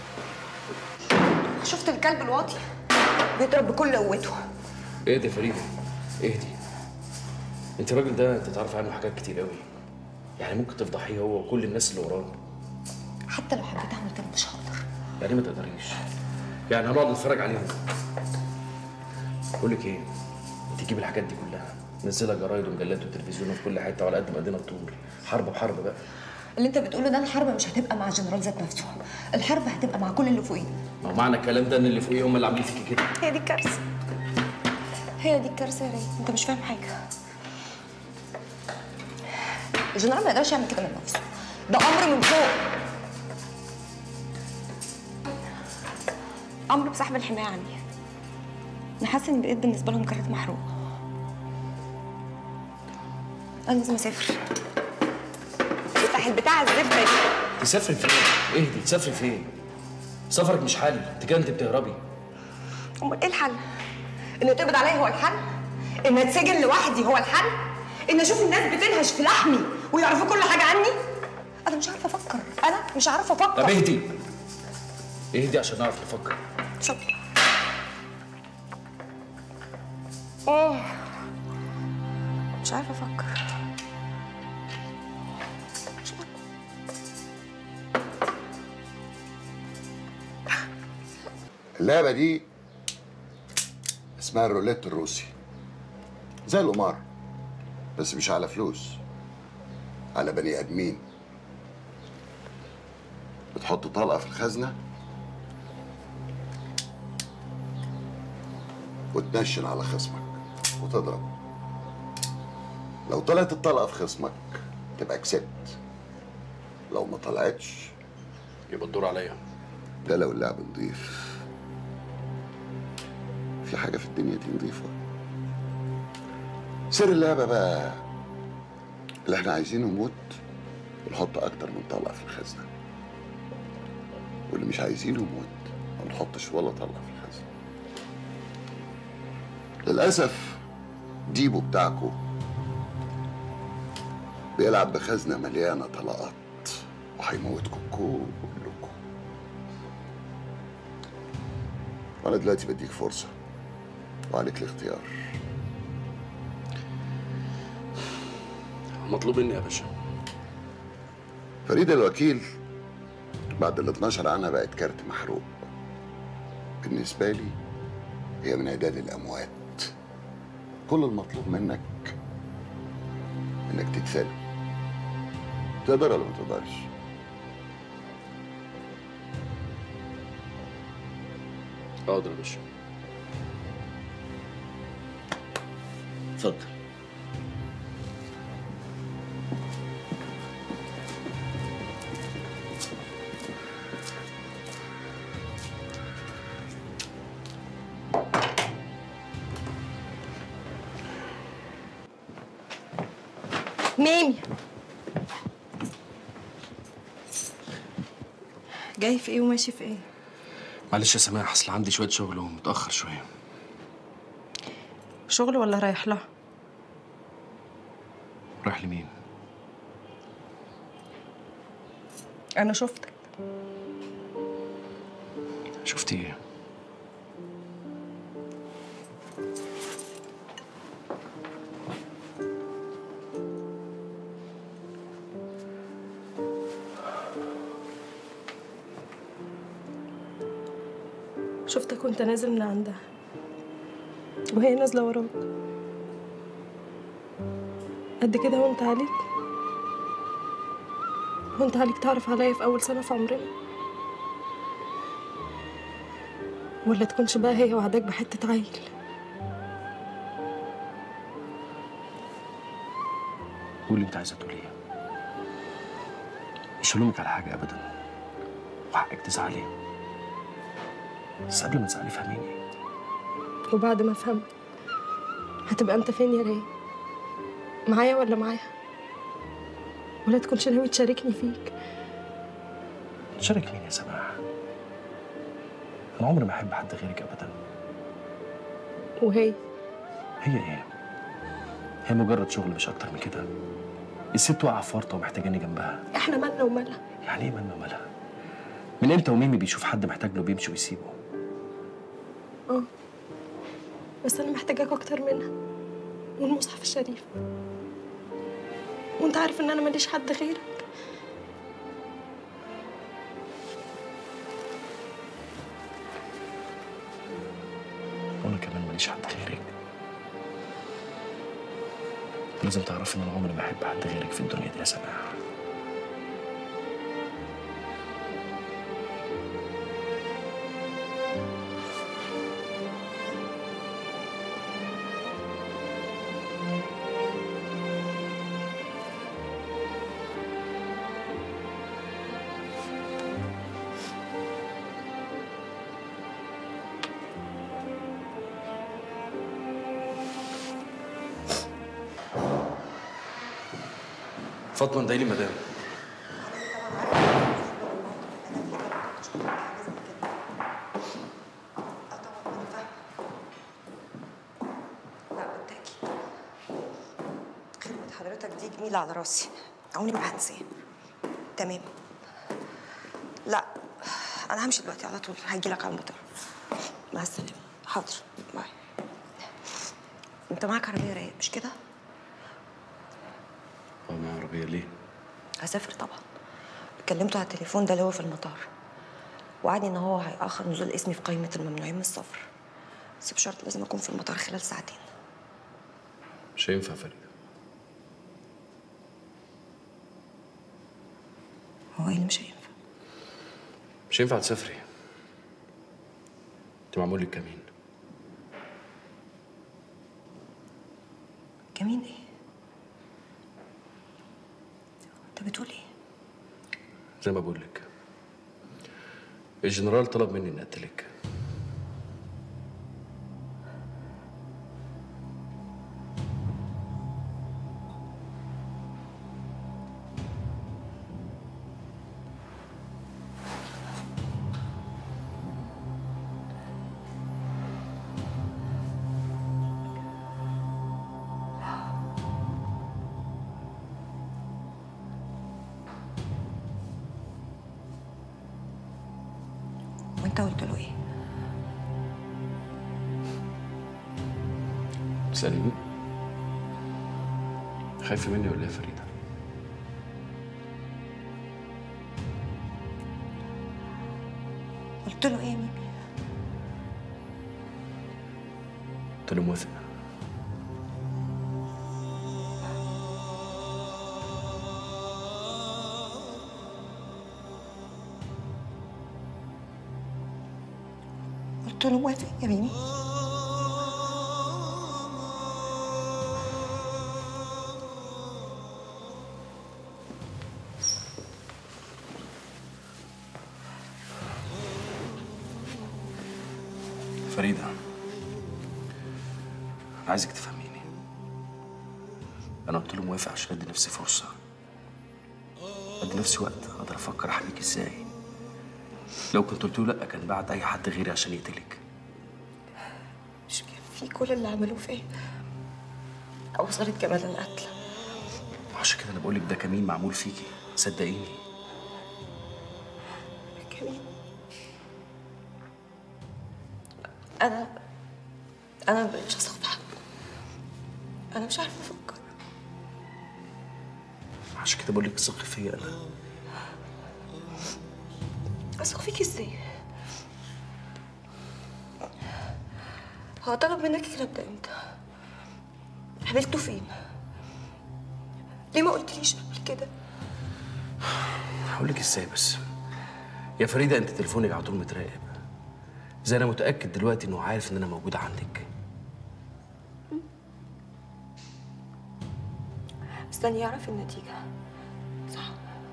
شفت الكلب الواطي بيضرب بكل قوته اهدي يا فريده اهدي انت الراجل ده انت تعرف عنه حاجات كتير قوي يعني ممكن تفضحيه هو وكل الناس اللي وراه حتى لو حبيت اعمل كده مش هقدر يعني ما تقدريش يعني هنقعد نتفرج عليهم بقول لك ايه انت تجيب الحاجات دي كلها نزلها جرايد ومجلات وتلفزيون في كل حته وعلى قد ما ايدينا بطول حرب بحرب بقى اللي انت بتقوله ده الحرب مش هتبقى مع الجنرال ذات نفسه الحرب هتبقى مع كل اللي فوقيه ما هو معنى الكلام ده ان اللي فوقيه هم اللي عاملين فيكي كده هي دي الكارثه هي دي الكارثه يا ريت انت مش فاهم حاجه الجنرال ما يقدرش يعمل كده من نفسه ده امر من فوق امر بسحب الحمايه عني انا حاسه اني بقيت بالنسبه لهم كانت محروق انا لازم اسافر افتح البتاع الزبده دي تسافري فين؟ اهدي تسافري فين؟ سفرك مش حل انت كده انت بتهربي امال ايه الحل؟ ان يتقبض عليا هو الحل؟ ان اتسجن لوحدي هو الحل؟ ان اشوف الناس بتنهش في لحمي ويعرفوا كل حاجه عني؟ انا مش عارفه افكر انا مش عارفه افكر طب اهدي اهدي عشان نعرف نفكر شكرا اه مش عارفه افكر مش عارفة. اللعبة دي اسمها الروليت الروسي زي القمار بس مش على فلوس على بني ادمين بتحط طلقة في الخزنة وتنشن على خصمك وتضرب لو طلعت الطلقة في خصمك تبقى كسبت لو ما طلعتش يبقى الدور عليا ده لو اللعب نضيف في حاجة في الدنيا دي نضيفة سر اللعبة بقى اللي احنا عايزينه يموت ونحط أكتر من طلقة في الخزنة واللي مش عايزينه يموت ما نحطش ولا طلقة في الخزنة للأسف ديبو بتاعكو بيلعب بخزنة مليانة طلقات وهيموتكم كلكم وأنا دلوقتي بديك فرصة وعليك الاختيار مطلوب مني يا باشا فريدة الوكيل بعد ال 12 عنها بقت كارت محروق بالنسبة لي هي من عداد الأموات كل المطلوب منك إنك تتسلم تقدر ولا ما تقدرش؟ اقدر يا باشا اتفضل ميمي جاي في ايه وماشي في ايه معلش يا سماح اصل عندي شويه شغل ومتاخر شويه شغل ولا رايح لها رايح لمين انا شفتك شفتي ايه شفتك وانت نازل من عندها وهي نازلة وراك قد كده وانت عليك وانت عليك تعرف عليا في أول سنة في عمرنا ولا تكونش بقى هي وعداك بحتة عيل قول اللي انت عايزه تقوليه مش هلومك على حاجه ابدا وحقك تزعلي بس قبل ما تزعلي فهميني وبعد ما افهم هتبقى انت فين يا راي معايا ولا معايا ولا تكونش ناوي تشاركني فيك تشارك مين يا سماح انا عمري ما احب حد غيرك ابدا وهي هي ايه هي مجرد شغل مش اكتر من كده الست واقعه في ورطه ومحتاجاني جنبها احنا مالنا ومالها يعني ايه مالنا ومالها من امتى وميمي بيشوف حد محتاج له بيمشي ويسيبه اه بس انا محتاجاك اكتر منها والمصحف الشريف وانت عارف ان انا ماليش حد غيرك وانا كمان ماليش حد غيرك لازم تعرفي ان انا عمري ما احب حد غيرك في الدنيا دي يا سماح فاطمه ندايلي مدام لا بالتأكيد خدمة حضرتك دي جميلة على راسي عمري ما هنساها تمام لا أنا همشي دلوقتي على طول هاجي لك على المطار مع السلامة حاضر باي أنت معاك عربية رايق مش كده؟ اه معايا عربيه ليه هسافر طبعا كلمته على التليفون ده اللي هو في المطار وعدني ان هو هيأخر نزول اسمي في قائمة الممنوعين من السفر بس بشرط لازم اكون في المطار خلال ساعتين مش هينفع فريده هو ايه اللي مش هينفع مش هينفع تسافري انت معمول لك كمين كمين ايه انت بتقول ايه زي ما بقول لك الجنرال طلب مني اني اقتلك وانت قلت له ايه تسأليني خايفة مني ولا ايه يا فريدة؟ قلت له ايه يا ميمي قلت له موافق قلت له موافق يا ميمي فريدة أنا عايزك تفهميني أنا قلت له موافق عشان أدي نفسي فرصة أدي نفسي وقت أقدر أفكر أحميك إزاي لو كنت قلت له لأ كان بعت أي حد غيري عشان يقتلك مش كان في كل اللي عملوه فيا اوصلت كمان القتل وعشان كده أنا بقولك ده كمين معمول فيكي صدقيني كمين انا انا ما بقتش اثق في حد انا مش عارفه افكر عشان كده بقولك ثقي فيا أنا اثق فيك ازاي هو طلب منك الكلام ده امتى قابلته فين ليه ما قلتليش قبل كده هقول لك ازاي بس يا فريده انت تليفونك على طول متراقب زي انا متاكد دلوقتي انه عارف ان انا موجوده عندك استني يعرف النتيجة صح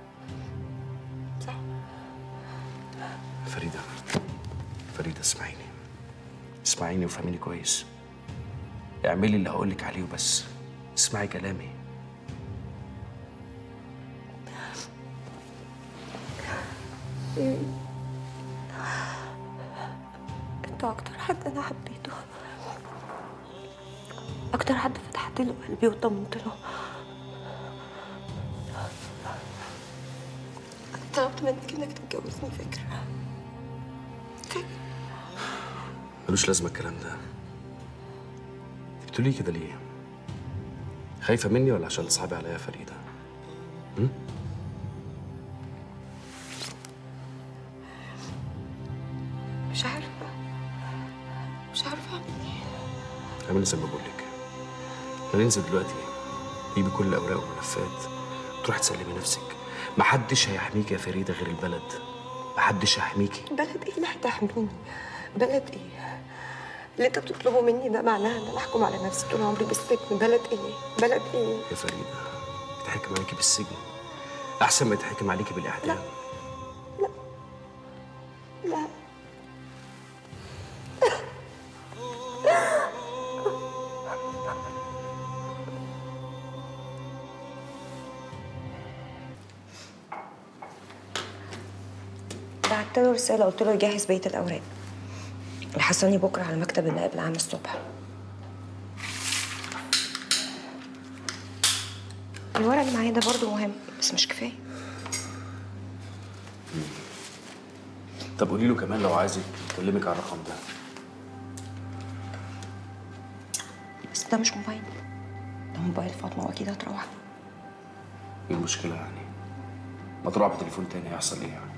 صح فريده فريده اسمعيني اسمعيني وفهميني كويس اعملي اللي هقول لك عليه وبس اسمعي كلامي انت اكتر حد انا حبيته اكتر حد فتحت له قلبي وطمنت له انا طلبت منك انك تتجوزني فكرة فكرة ملوش لازمه الكلام ده انت بتقولي كده ليه خايفه مني ولا عشان تصعبي عليا يا فريده هم؟ مش عارفة مش عارفة اعمل ايه اعملي زي ما بقول لك ننزل دلوقتي جيبي كل الاوراق والملفات وتروحي تسلمي نفسك محدش هيحميكي يا فريده غير البلد محدش هيحميكي بلد ايه اللي هتحميني بلد ايه اللي انت بتطلبه مني ده معناه ان انا احكم على نفسي طول عمري بالسجن بلد ايه بلد ايه يا فريده يتحكم عليكي بالسجن احسن ما يتحكم عليكي بالاعدام لا بعت له رسالة قلت له يجهز بقية الأوراق يحصلني بكرة على مكتب النائب العام الصبح الورق اللي معايا ده برضه مهم بس مش كفاية طب قولي له كمان لو عايز يكلمك على الرقم ده بس ده مش موبايل ده موبايل فاطمة وأكيد هتروح ايه المشكله يعني ما تروح بتليفون تاني هيحصل ايه يعني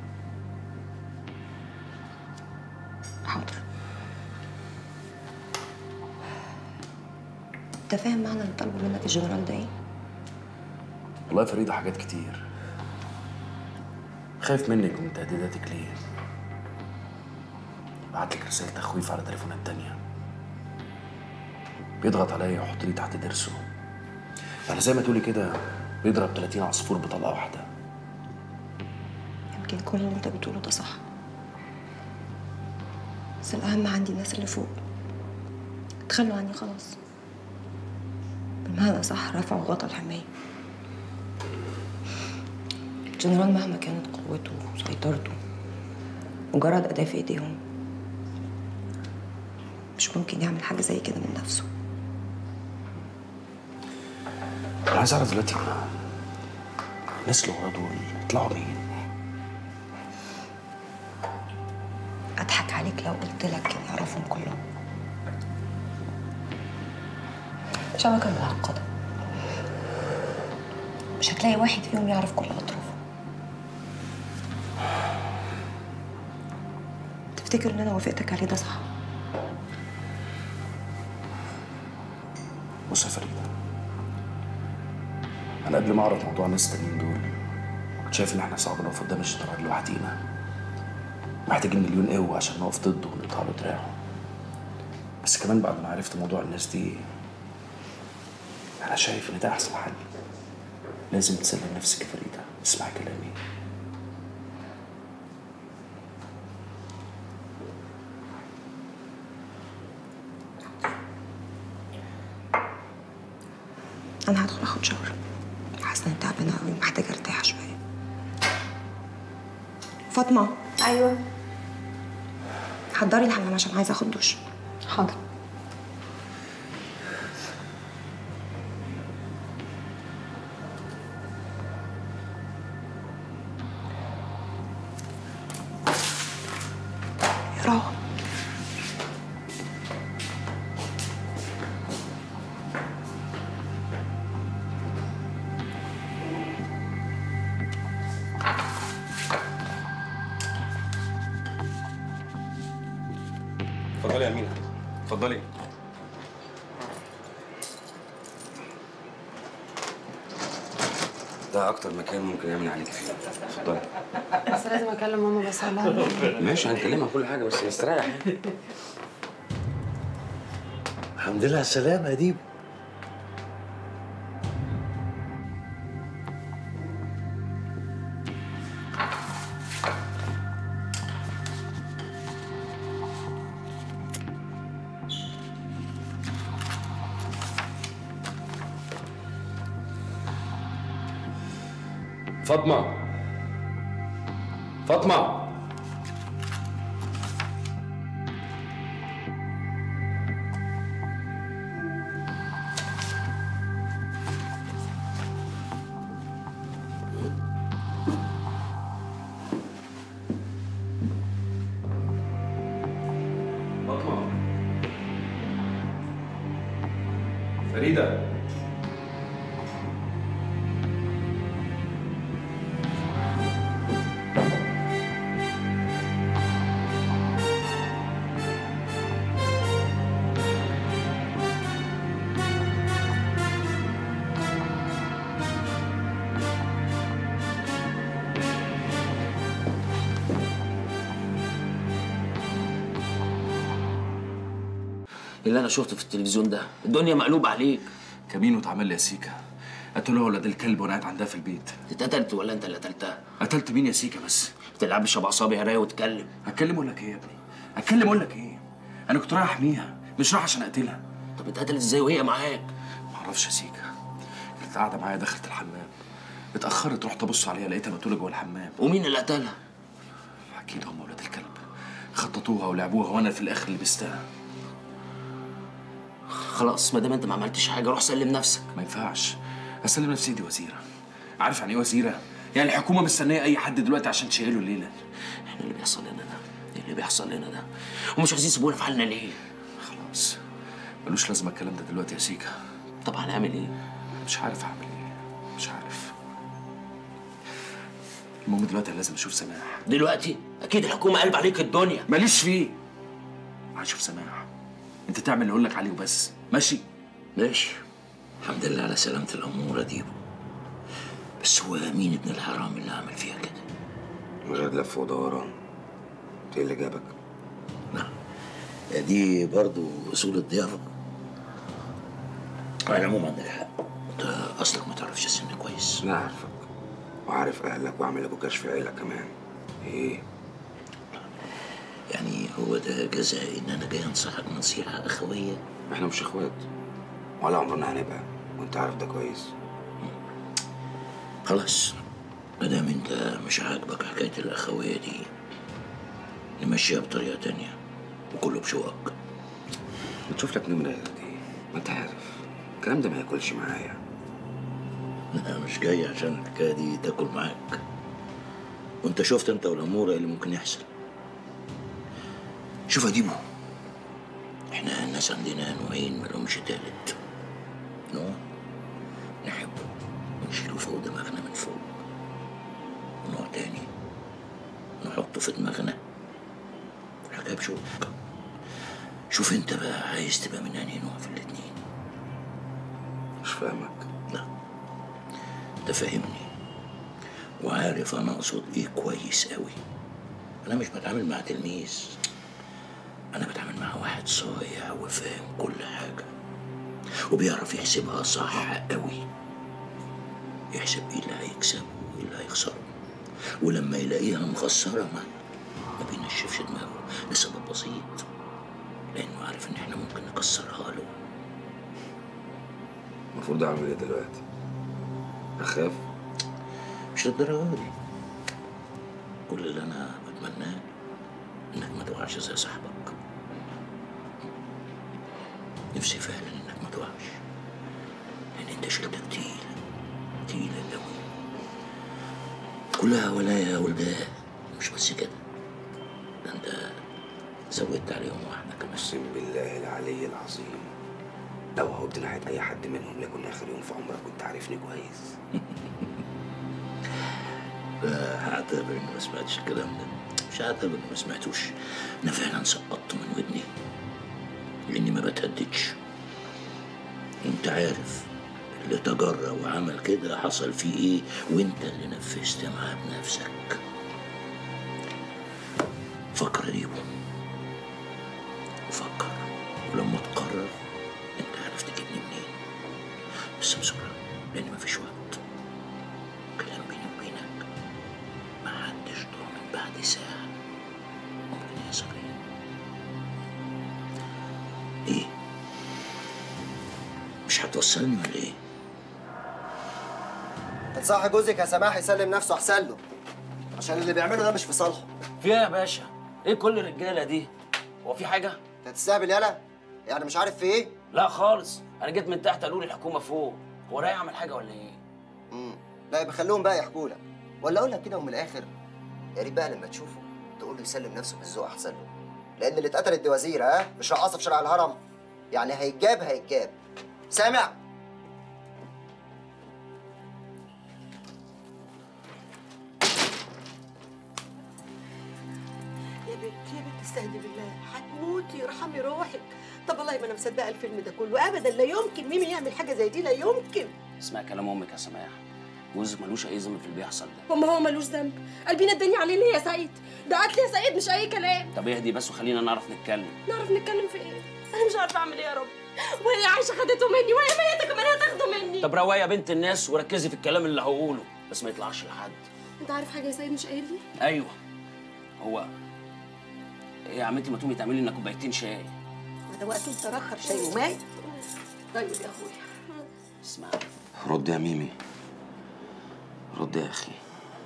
حاضر انت فاهم معنى اللي طلبه منك الجنرال ده ايه؟ والله يا فريده حاجات كتير خايف منك ومن تهديداتك ليه بعت لك رسالة تخويف على تليفونات تانية بيضغط عليا ويحط لي تحت ضرسه يعني زي ما تقولي كده بيضرب 30 عصفور بطلقة واحدة يمكن كل اللي انت بتقوله ده صح بس الأهم عندي الناس اللي فوق تخلوا عني خلاص بمعنى صح رفعوا غطا الحماية الجنرال مهما كانت قوته وسيطرته مجرد أداة في إيديهم مش ممكن يعمل حاجة زي كده من نفسه أنا عايز أعرف دلوقتي الناس اللي ورا دول يطلعوا مين؟ أضحك عليك لو قلت لك إني أعرفهم كلهم شبكة معقدة مش هتلاقي واحد فيهم يعرف كل أطرافه تفتكر إن أنا وافقتك عليه ده صح؟ بص يا فريدة أنا قبل ما أعرف موضوع الناس التانيين دول كنت شايف إن إحنا صعب نقف قدام الشطرنج لوحدينا محتاجين مليون قوة عشان نقف ضده ونقطع له دراعه بس كمان بعد ما عرفت موضوع الناس دي أنا شايف إن ده أحسن حل لازم تسلم نفسك يا فريدة اسمعي كلامي أنا هدخل آخد شاور حاسة إني تعبانة أوي ومحتاجة أرتاح شوية فاطمة ايوه حضري الحمام عشان عايزة آخد دش حاضر يا روعة اتفضلي يا امينه اتفضلي ده اكتر مكان ممكن يعمل عليك فيه اتفضلي بس لازم اكلم ماما بس اقول لها ماشي هنكلمها كل حاجه بس استريح الحمد لله على السلامة يا ديب فاطمه فاطمه فاطمه فريده اللي انا شفته في التلفزيون ده الدنيا مقلوبه عليك كمين واتعمل لي يا سيكا قتلوها ولاد الكلب وانا قاعد عندها في البيت اتقتلت ولا انت اللي قتلتها قتلت مين يا سيكا بس ما تلعبش بعصابي يا رايه واتكلم اتكلم اقول لك ايه يا ابني اتكلم اقول لك ايه انا كنت رايح احميها مش رايح عشان اقتلها طب اتقتلت ازاي وهي معاك ما اعرفش يا سيكا كانت قاعده معايا دخلت الحمام اتاخرت رحت ابص عليها لقيتها مقتوله جوه الحمام ومين اللي قتلها اكيد هم ولاد الكلب خططوها ولعبوها وانا في الاخر لبستها خلاص ما دام انت ما عملتش حاجه روح سلم نفسك ما ينفعش اسلم نفسي دي وزيره عارف يعني ايه وزيره يعني الحكومه مستنيه اي حد دلوقتي عشان تشيله الليله احنا اللي بيحصل لنا ده ايه اللي بيحصل لنا ده ومش عايزين يسيبونا في حالنا ليه خلاص ملوش لازمه الكلام ده دلوقتي يا سيكا طب هنعمل ايه مش عارف اعمل ايه مش عارف المهم دلوقتي أنا لازم اشوف سماح دلوقتي اكيد الحكومه قلب عليك الدنيا ماليش فيه هشوف سماح انت تعمل اللي اقول لك عليه وبس ماشي ماشي الحمد لله على سلامة الأمور يا ديبو بس هو مين ابن الحرام اللي عمل فيها كده؟ من غير لف ودوران ايه اللي جابك؟ يا دي برضو أصول الضيافة على العموم عندك حق أنت أصلك ما تعرفش السن كويس انا عارفك وعارف اهلك وعامل ابو كشف عيلة كمان ايه يعني هو ده جزاء إن أنا جاي أنصحك نصيحة أخوية احنا مش اخوات ولا عمرنا هنبقى وانت عارف ده كويس خلاص ما دام أنت مش عاجبك حكاية الأخوية دي نمشيها بطريقة تانية وكله بشوقك بتشوف لك نمرة غير دي ما انت عارف الكلام ده ما ياكلش معايا أنا مش جاي عشان الحكاية دي تاكل معاك وأنت شفت أنت والأمور اللي ممكن يحصل شوف يا ديبو احنا الناس عندنا نوعين ملهمش تالت نوع نحبه ونشيله فوق دماغنا من فوق ونوع تاني نحطه في دماغنا حكاية بشوق شوف انت بقى عايز تبقى من انهي نوع في الاتنين مش فاهمك لا انت فاهمني وعارف انا اقصد ايه كويس قوي انا مش بتعامل مع تلميذ انا بتعامل مع واحد صايع وفاهم كل حاجه وبيعرف يحسبها صح قوي يحسب ايه اللي هيكسبه وايه اللي هيخسره ولما يلاقيها مخسره ما ما بينشفش دماغه لسبب بسيط لانه عارف ان احنا ممكن نكسرها له المفروض اعمل ايه دلوقتي اخاف مش للدرجة دي كل اللي أنا بتمناه إنك ما تقعش زي صاحبك نفسي فعلا إنك ما تقعش لأن أنت شيلتك تقيلة تقيلة أوي كلها ولاية يا ولدان مش بس كده ده أنت زودت عليهم واحدة كمان اقسم بالله العلي العظيم لو هوبت ناحيه اي حد منهم ليكن اخر يوم في عمرك كنت عارفني كويس هعتبر إني ما سمعتش الكلام ده مش هعتبر إني ما سمعتوش أنا فعلا سقطت من ودني لاني ما بتهددش انت عارف اللي تجرأ وعمل كده حصل فيه ايه وانت اللي نفذت معاه بنفسك فكر يا ديبو فكر ولما تقرر انت عارف تجيبني منين بس بسرعة لان مفيش وقت كلام بيني وبينك محدش ضامن بعد ساعة ممكن يحصل ايه ايه مش هتوصلني ولا ايه تنصحي جوزك يا سماح يسلم نفسه احسن له عشان اللي بيعمله ده مش في صالحه في ايه يا باشا؟ ايه كل الرجاله دي؟ هو في حاجه؟ انت هتستهبل يالا يعني مش عارف في ايه لا خالص انا جيت من تحت قالوا لي الحكومه فوق هو رايح يعمل حاجه ولا ايه؟ امم لا يبقى خليهم بقى يحكوا لك ولا اقول لك كده ومن الاخر يا ريت بقى لما تشوفه تقول له يسلم نفسه بالذوق احسن له لان اللي اتقتلت دي وزيره ها مش رقاصه في شارع الهرم يعني هيتجاب هيتجاب سامع يا بنت يا بنت استهدي بالله هتموتي ارحمي روحك طب والله ما انا مصدقه الفيلم ده كله ابدا لا يمكن ميمي يعمل حاجه زي دي لا يمكن اسمع كلام امك يا سماح جوزك ملوش اي ذنب في اللي بيحصل ده وما هو ملوش ذنب قلبي نداني عليه ليه يا سعيد ده قتل يا سعيد مش اي كلام طب اهدي بس وخلينا نعرف نتكلم نعرف نتكلم في ايه انا مش عارفه اعمل ايه يا رب وهي عايشه خدته مني وهي ميته كمان هتاخده مني طب روايه يا بنت الناس وركزي في الكلام اللي هقوله بس ما يطلعش لحد انت عارف حاجه يا سعيد مش قايل لي ايوه هو ايه يا عمتي ما تقومي تعملي لنا كوبايتين شاي ما ده وقته متاخر شاي وماي طيب يا اخويا اسمع رد يا ميمي رد يا اخي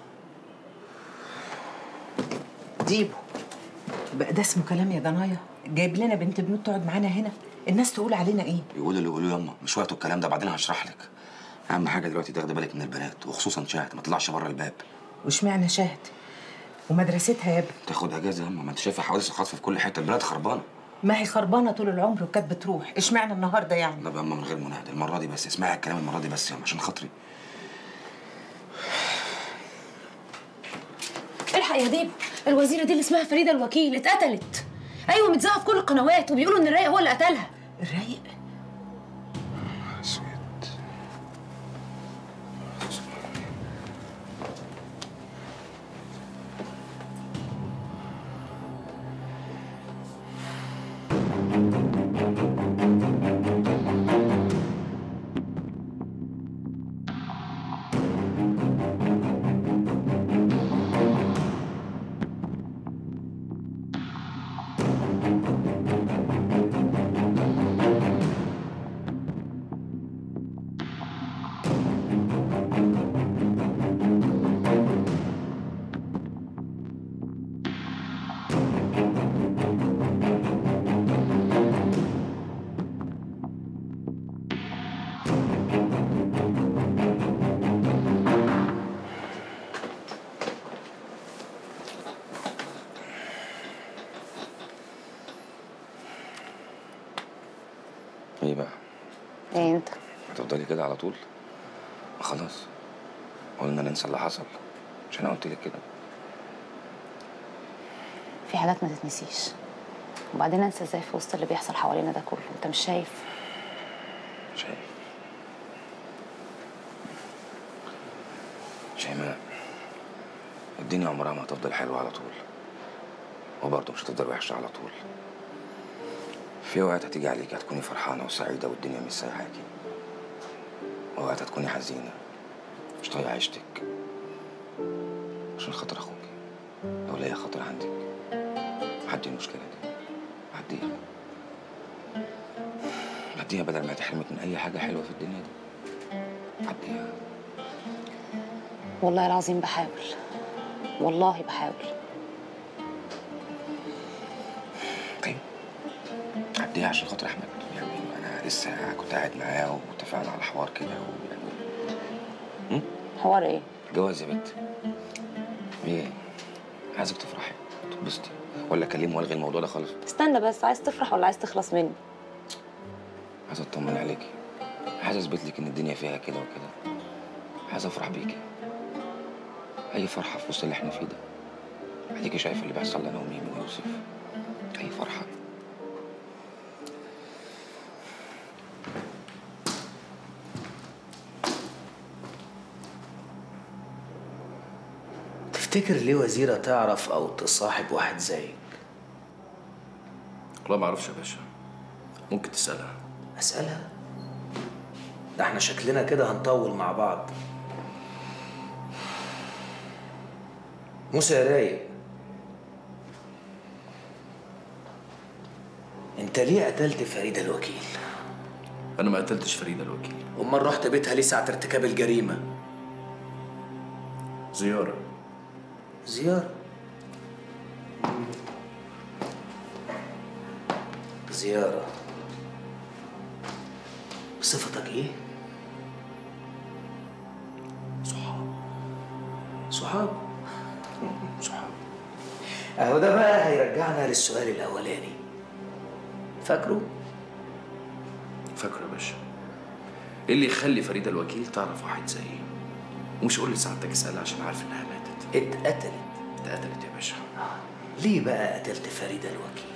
ديبو بقى ده اسمه كلام يا ضنايا جايب لنا بنت بنوت تقعد معانا هنا الناس تقول علينا ايه يقول اللي يقولوه ياما مش وقته الكلام ده بعدين هشرح لك اهم حاجه دلوقتي تاخدي بالك من البنات وخصوصا شاهد ما تطلعش بره الباب واشمعنى شاهد ومدرستها يا ابني تاخد اجازه ياما ما انت شايفه حوادث الخطف في كل حته البلد خربانه ما هي خربانه طول العمر وكانت بتروح اشمعنى النهارده يعني لا ياما من غير مناهده المره دي بس اسمعي الكلام المره دي بس ياما عشان خاطري الحق يا ديب الوزيره دي اللي اسمها فريده الوكيل اتقتلت ايوه متذاعه في كل القنوات وبيقولوا ان الرايق هو اللي قتلها الرايق ايه بقى ايه انت هتفضلي كده على طول ما خلاص قلنا ننسى اللي حصل مش انا قلت لك كده في حاجات ما تتنسيش وبعدين انسى ازاي في وسط اللي بيحصل حوالينا ده كله انت مش شايف شايف شيماء الدنيا عمرها ما هتفضل حلوة على طول وبرضه مش هتفضل وحشة على طول في وقت هتيجي عليك هتكوني فرحانة وسعيدة والدنيا مش سايحاكي وقت هتكوني حزينة مش طايقة عيشتك عشان خاطر أخوك لو ليا خاطر عندك عدي المشكلة دي عديها عديها بدل ما تحرمك من أي حاجة حلوة في الدنيا دي عديها والله العظيم بحاول والله بحاول طيب عديها عشان خاطر أحمد يعني أنا لسه كنت قاعد معاه واتفقنا على حوار كده ويعني حوار ايه جواز يا بنت ايه عايزك تفرحي تتبسطي ولا اكلمه والغي الموضوع ده خالص استنى بس عايز تفرح ولا عايز تخلص مني عايز اطمن عليكي عايز اثبت لك ان الدنيا فيها كده وكده عايز افرح بيكي اي فرحه في وسط اللي احنا فيه ده اديكي شايفه اللي بيحصل لنا وميمي ويوسف اي فرحه تفتكر ليه وزيرة تعرف أو تصاحب واحد زيك؟ والله ما اعرفش يا باشا ممكن تسالها أسألها؟ ده احنا شكلنا كده هنطول مع بعض موسى يا رايق انت ليه قتلت فريدة الوكيل؟ انا ما قتلتش فريده الوكيل امال رحت بيتها ليه ساعة ارتكاب الجريمة؟ زياره زيارة زيارة بصفتك ايه؟ صحاب صحاب صحاب اهو ده بقى هيرجعنا للسؤال الاولاني فاكره؟ فاكره يا باشا ايه اللي يخلي فريده الوكيل تعرف واحد زيي ومش قول لسعادتك اسالها عشان عارف انها ماتت اتقتلت اتقتلت يا باشا ليه بقى قتلت فريدة الوكيل؟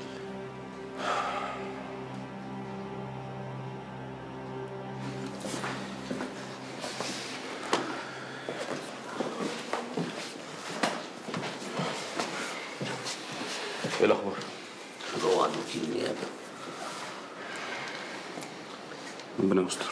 ايه الاخبار جوه عند وكيل النيابة ربنا يستر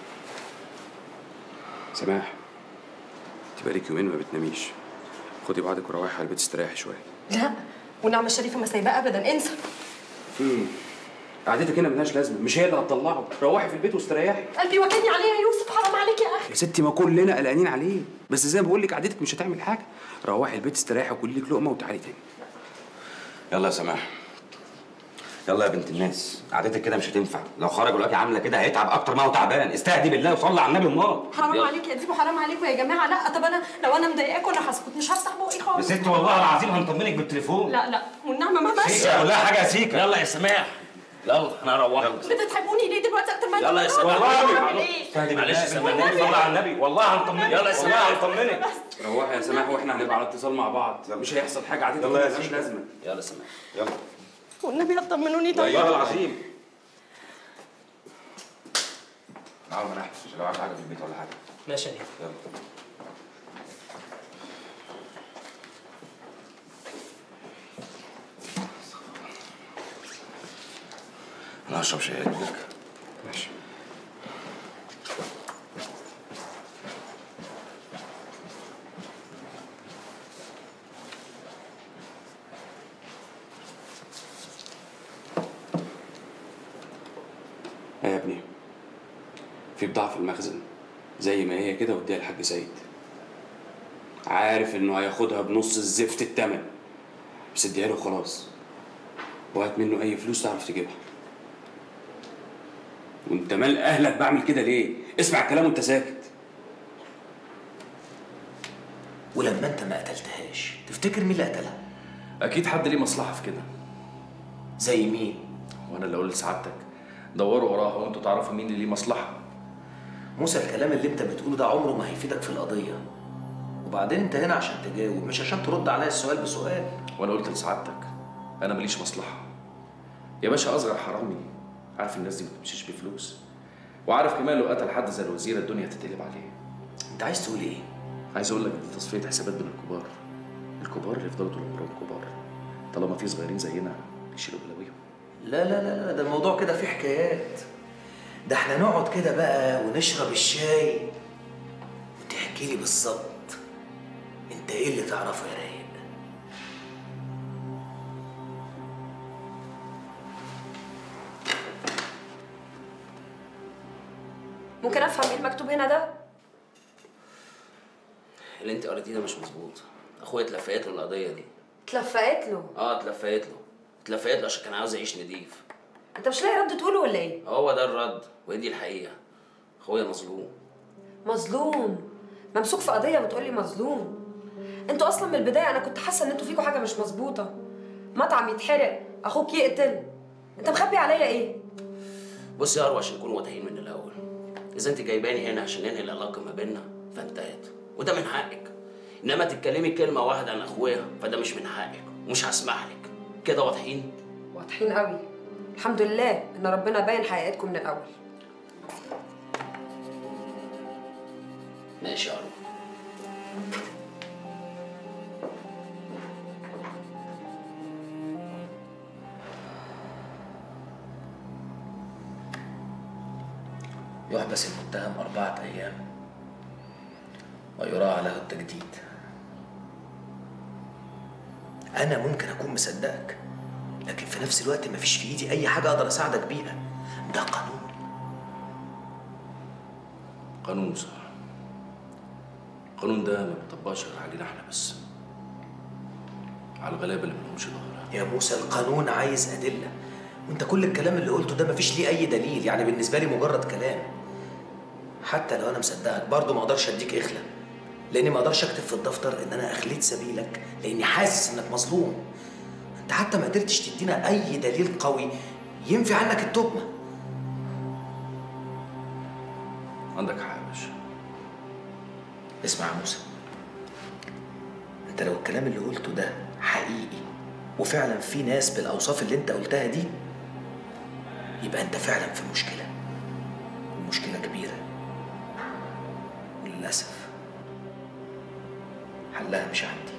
سماح انت بقالك يومين ما بتناميش خدي بعضك وروحي على البيت استريحي شويه لا ونعم الشريفه ما سايباه ابدا انسى امم قعدتك هنا ملهاش لازمه مش هي اللي هتطلعه روحي في البيت واستريحي قلبي وكلني عليه يا يوسف حرام عليك يا اخي يا ستي ما كلنا قلقانين عليه بس زي ما بقول لك قعدتك مش هتعمل حاجه روحي البيت استريحي وكلي لك لقمه وتعالي تاني يلا يا سماح يلا يا بنت الناس قعدتك كده مش هتنفع لو خرج ولقاكي عامله كده هيتعب اكتر ما هو تعبان استهدي بالله وصلي على النبي امال حرام يلا. عليك يا ديبو حرام عليكم يا جماعه لا طب انا لو انا مضايقاكم انا هسكت مش هفتح بقي يا خالص ستي والله العظيم هنطمنك بالتليفون لا لا والنعمه ما بس سيكا قول لها حاجه يا سيكا يلا يا سماح يلا انا هروحك بتتعبوني ليه دلوقتي اكتر ما يلا يا انتوا سماح بتعملوا؟ بعمل ايه؟ استهدي معلش يا بالله سماح صلي على النبي والله هنطمنك يلا يا سماح. والله هنطمنك روحي يا سماح واحنا هنبقى على اتصال مع بعض مش هيحصل حاجه قعدتك يلا يا ملهاش سيدي. لازمه يلا يا سماح يلا والنبي هتطمنوني طيب والله العظيم تعالوا ما نحبس عشان لو عايز حاجه في البيت ولا حاجه ماشي يا ديب يلا انا هشرب شاي لك ماشي ايه يا ابني في بضاعة في المخزن زي ما هي كده واديها للحاج سيد عارف انه هياخدها بنص الزفت التمن بس اديها له خلاص وهات منه اي فلوس تعرف تجيبها وانت مال اهلك بعمل كده ليه اسمع الكلام وانت ساكت ولما انت ما قتلتهاش تفتكر مين اللي قتلها؟ اكيد حد ليه مصلحه في كده زي مين؟ وانا اللي اقول لسعادتك دوروا وراها وانتوا تعرفوا مين اللي ليه مصلحه موسى الكلام اللي انت بتقوله ده عمره ما هيفيدك في القضية وبعدين انت هنا عشان تجاوب مش عشان ترد عليا السؤال بسؤال وانا قلت لسعادتك انا ماليش مصلحه يا باشا اصغر حرامي عارف الناس دي ما بتمشيش بفلوس وعارف كمان لو قتل حد زي الوزير الدنيا تتقلب عليه انت عايز تقول ايه؟ عايز اقول لك دي تصفيه حسابات بين الكبار الكبار اللي يفضلوا طول عمرهم كبار طالما في صغيرين زينا يشيلوا بلاويهم لا لا لا لا ده الموضوع كده فيه حكايات ده احنا نقعد كده بقى ونشرب الشاي وتحكي لي بالظبط انت ايه اللي تعرفه يا رايق ممكن افهم ايه المكتوب هنا ده اللي انت قريتيه ده مش مظبوط اخويا اتلفقت له القضيه دي اتلفقت له اه اتلفقت له اتلفقت له عشان كان عاوز يعيش نضيف انت مش لاقي رد تقوله ولا ايه هو ده الرد وهي دي الحقيقه اخويا مظلوم مظلوم ممسوك في قضيه وتقولي مظلوم انتوا اصلا من البدايه انا كنت حاسه ان انتوا فيكوا حاجه مش مظبوطه مطعم يتحرق اخوك يقتل انت مخبي عليا ايه بص يا اروى عشان نكون واضحين من الاول اذا انت جايباني هنا عشان ننهي العلاقه ما بيننا فانتهت وده من حقك انما تتكلمي كلمه واحده عن اخويا فده مش من حقك ومش هسمح لك كده واضحين واضحين قوي الحمد لله ان ربنا باين حقيقتكم من الاول ماشي يا اروى يحبس المتهم أربعة أيام ويراعى له التجديد أنا ممكن أكون مصدقك لكن في نفس الوقت مفيش في إيدي أي حاجة أقدر أساعدك بيها ده قانون قانون صح القانون ده ما بيطبقش غير علينا احنا بس على الغلابه اللي ملهمش ظهر يا موسى القانون عايز أدلة وأنت كل الكلام اللي قلته ده مفيش ليه أي دليل يعني بالنسبة لي مجرد كلام حتى لو أنا مصدقك برضه ما أقدرش أديك إخلة لأني ما أقدرش أكتب في الدفتر إن أنا أخليت سبيلك لأني حاسس إنك مظلوم أنت حتى ما قدرتش تدينا أي دليل قوي ينفي عنك التهمة عندك حق يا باشا اسمع يا موسى انت لو الكلام اللي قلته ده حقيقي وفعلا في ناس بالاوصاف اللي انت قلتها دي يبقى انت فعلا في مشكله ومشكله كبيره وللاسف حلها مش عندي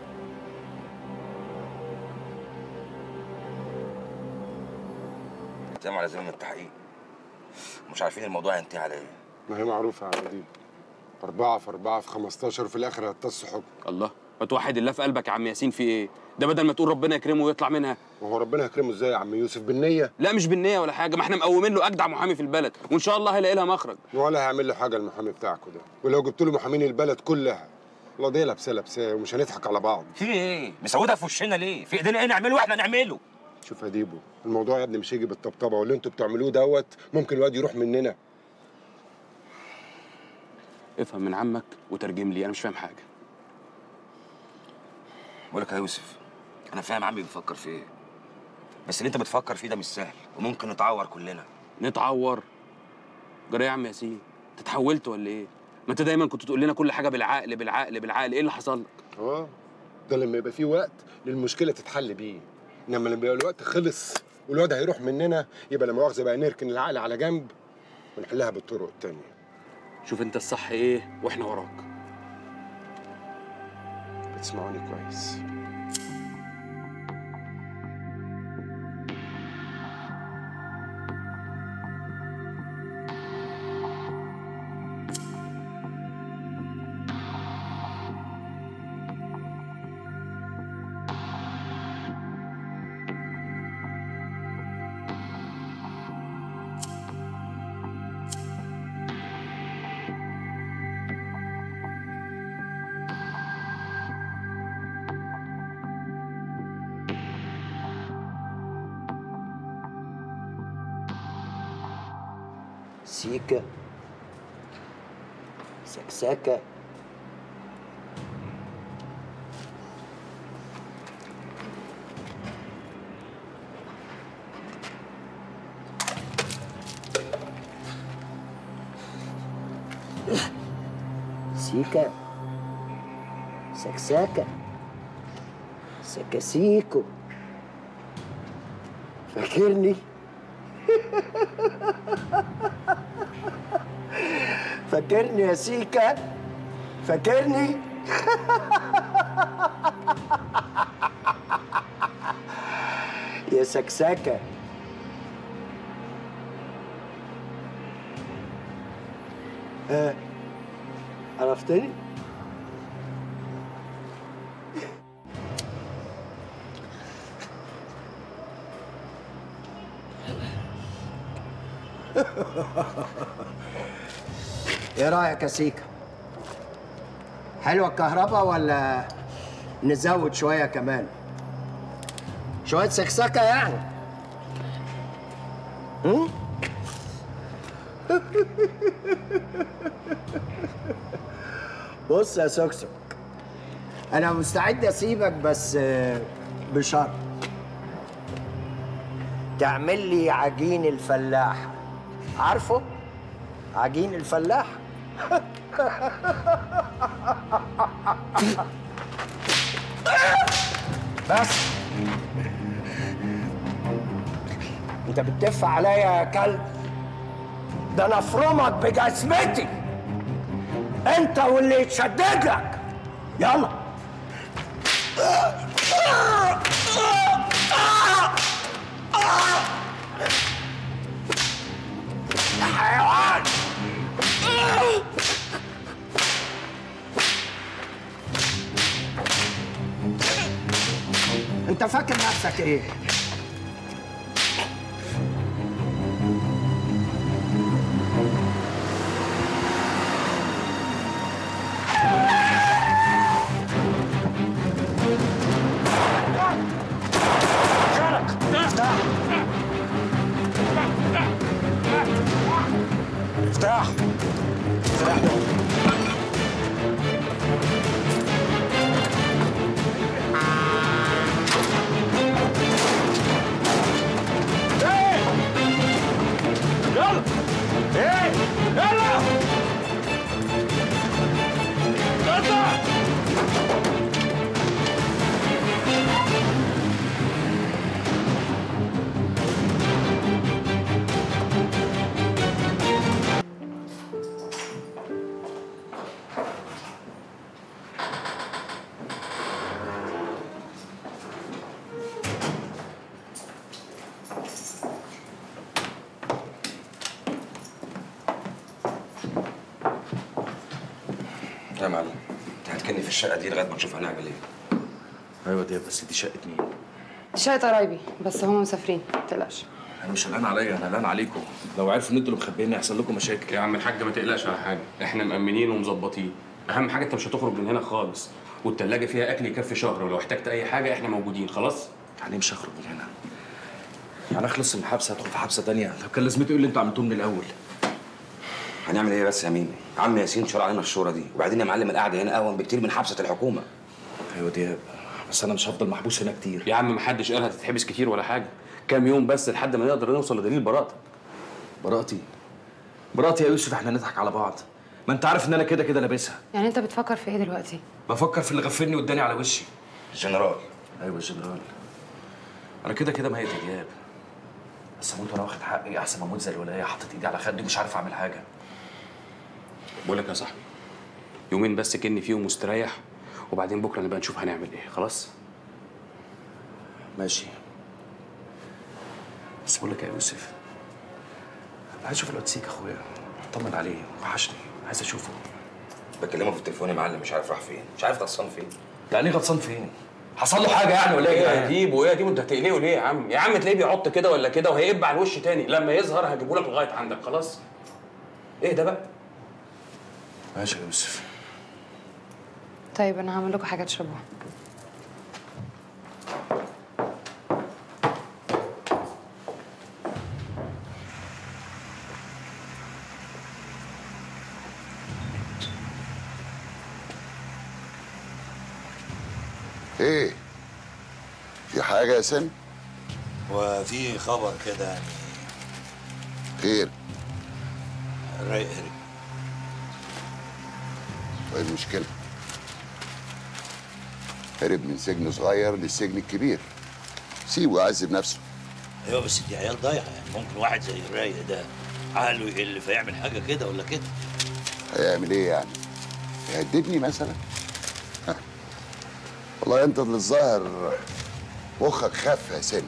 بتتكلم على زمن التحقيق مش عارفين الموضوع هينتهي على ايه ما هي معروفة يا عديد أربعة في أربعة في 15 وفي الآخر هتص حكم الله ما توحد الله في قلبك يا عم ياسين في ايه ده بدل ما تقول ربنا يكرمه ويطلع منها وهو ربنا يكرمه ازاي يا عم يوسف بالنية لا مش بالنية ولا حاجة ما احنا مقومين له أجدع محامي في البلد وإن شاء الله هيلاقي لها مخرج ولا هيعمل له حاجة المحامي بتاعكوا ده ولو جبت له محامين البلد كلها القضية لابسة لابسة ومش هنضحك على بعض في ايه مسودها في وشنا ليه في ايدينا ايه نعمله واحنا نعمله شوف يا ديبو الموضوع يا ابني مش هيجي بالطبطبة واللي انتوا بتعملوه دوت ممكن الواد يروح مننا افهم من عمك وترجم لي أنا مش فاهم حاجة بقول لك يا يوسف انا فاهم عمي بيفكر في ايه بس اللي انت بتفكر فيه ده مش سهل وممكن نتعور كلنا نتعور جرى إيه يا عم ياسين انت اتحولت ولا ايه ما انت دايما كنت تقول لنا كل حاجه بالعقل بالعقل بالعقل ايه اللي حصل لك اه ده لما يبقى في وقت للمشكلة تتحل بيه انما لما يبقى الوقت خلص والواد هيروح مننا يبقى لا مؤاخذة بقى نركن العقل على جنب ونحلها بالطرق التانية شوف انت الصح ايه واحنا وراك بتسمعوني كويس سيكا سكسكة سيكا سكسكة سكسيكو فاكرني فاكرني يا سيكا فاكرني يا سكسكة ها عرفتني؟ ايه رايك يا سيكا حلوه الكهرباء ولا نزود شويه كمان شويه سكسكه يعني هم؟ بص يا سكسك انا مستعد اسيبك بس آه، بشرط تعمل لي عجين الفلاح عارفه عجين الفلاح بس انت بتدف عليا يا كلب ده انا افرمك بجزمتي انت واللي يتشدد لك يلا يا حيوان انت فاكر نفسك ايه افتح سلاح ده يلا ايه يلا اطلع يا معلم انت هتكني في الشقه دي لغايه ما نشوف هنعمل ايه ايوه دي بس دي شقه مين؟ شقة قرايبي بس هم مسافرين ما تقلقش انا مش قلقان عليا انا قلقان عليكم لو عرفوا ان انتوا اللي مخبيني هيحصل لكم مشاكل يا عم الحاج ما تقلقش على حاجه احنا مأمنين ومظبطين اهم حاجه انت مش هتخرج من هنا خالص والتلاجة فيها اكل يكفي شهر ولو احتجت اي حاجه احنا موجودين خلاص يعني مش هخرج من هنا يعني اخلص من الحبس هدخل في حبسه تانية لو كان لازمته ايه اللي انتوا عملتوه من الاول هنعمل ايه بس يا مين عم ياسين شرع علينا الشورى دي وبعدين يا معلم القعده هنا اهون بكتير من حبسه الحكومه ايوه دياب بس انا مش هفضل محبوس هنا كتير يا عم محدش قال هتتحبس كتير ولا حاجه كام يوم بس لحد ما نقدر نوصل لدليل براءتك براءتي براءتي يا يوسف احنا نضحك على بعض ما انت عارف ان انا كده كده لابسها يعني انت بتفكر في ايه دلوقتي بفكر في اللي غفلني واداني على وشي الجنرال ايوه الجنرال انا كده كده ميت يا دياب بس اموت وانا واخد حقي احسن ما اموت زي الولايه حاطط ايدي على خدي ومش عارف اعمل حاجه بقول لك يا صاحبي يومين بس كني فيهم مستريح وبعدين بكره نبقى نشوف هنعمل ايه خلاص ماشي بس بقول لك يا يوسف أنا عايز اشوف الواد سيك اخويا اطمن عليه وحشني عايز اشوفه بكلمه في التليفون يا معلم مش عارف راح فين مش عارف غطسان فين يعني ايه غطسان فين حصل له حاجه يعني ولا ايه يا يا جدعان؟ ديبو ايه يا ديبو انت هتقلقه ليه يا عم يا عم تلاقيه بيعط كده ولا كده وهيقب على الوش تاني لما يظهر هجيبه لك لغايه عندك خلاص ايه ده بقى ماشي يا يوسف طيب انا هعمل لكم حاجه تشربوها ايه في حاجه يا سن وفي خبر كده يعني خير رايق هرب وايه المشكله هرب من سجن صغير للسجن الكبير سيبه يعذب نفسه ايوه بس دي عيال ضايعه يعني ممكن واحد زي الرايق ده عقله يقل فيعمل حاجه كده ولا كده هيعمل ايه يعني يهددني مثلا ها. والله انت اللي الظاهر مخك خف يا سن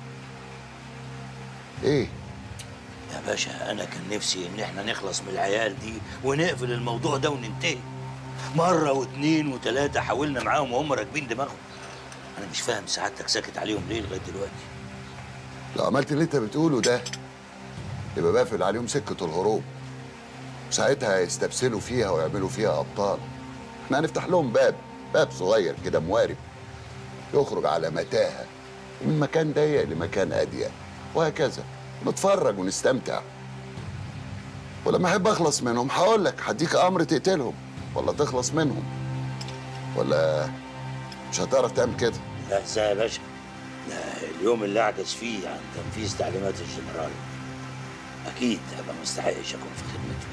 ايه يا باشا انا كان نفسي ان احنا نخلص من العيال دي ونقفل الموضوع ده وننتهي مره واتنين وتلاته حاولنا معاهم وهم راكبين دماغهم انا مش فاهم سعادتك ساكت عليهم ليه لغايه دلوقتي لو عملت اللي انت بتقوله ده يبقى بقفل عليهم سكه الهروب ساعتها هيستبسلوا فيها ويعملوا فيها ابطال احنا هنفتح لهم باب باب صغير كده موارب يخرج على متاهه من مكان ضيق لمكان اضيق وهكذا نتفرج ونستمتع ولما احب اخلص منهم هقول لك هديك امر تقتلهم ولا تخلص منهم ولا مش هتعرف تعمل كده لا ازاي يا باشا ده اليوم اللي اعجز فيه عن تنفيذ تعليمات الجنرال اكيد هبقى مستحقش اكون في خدمته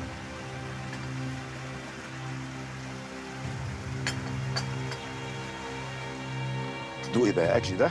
دوقي بقى اكل ده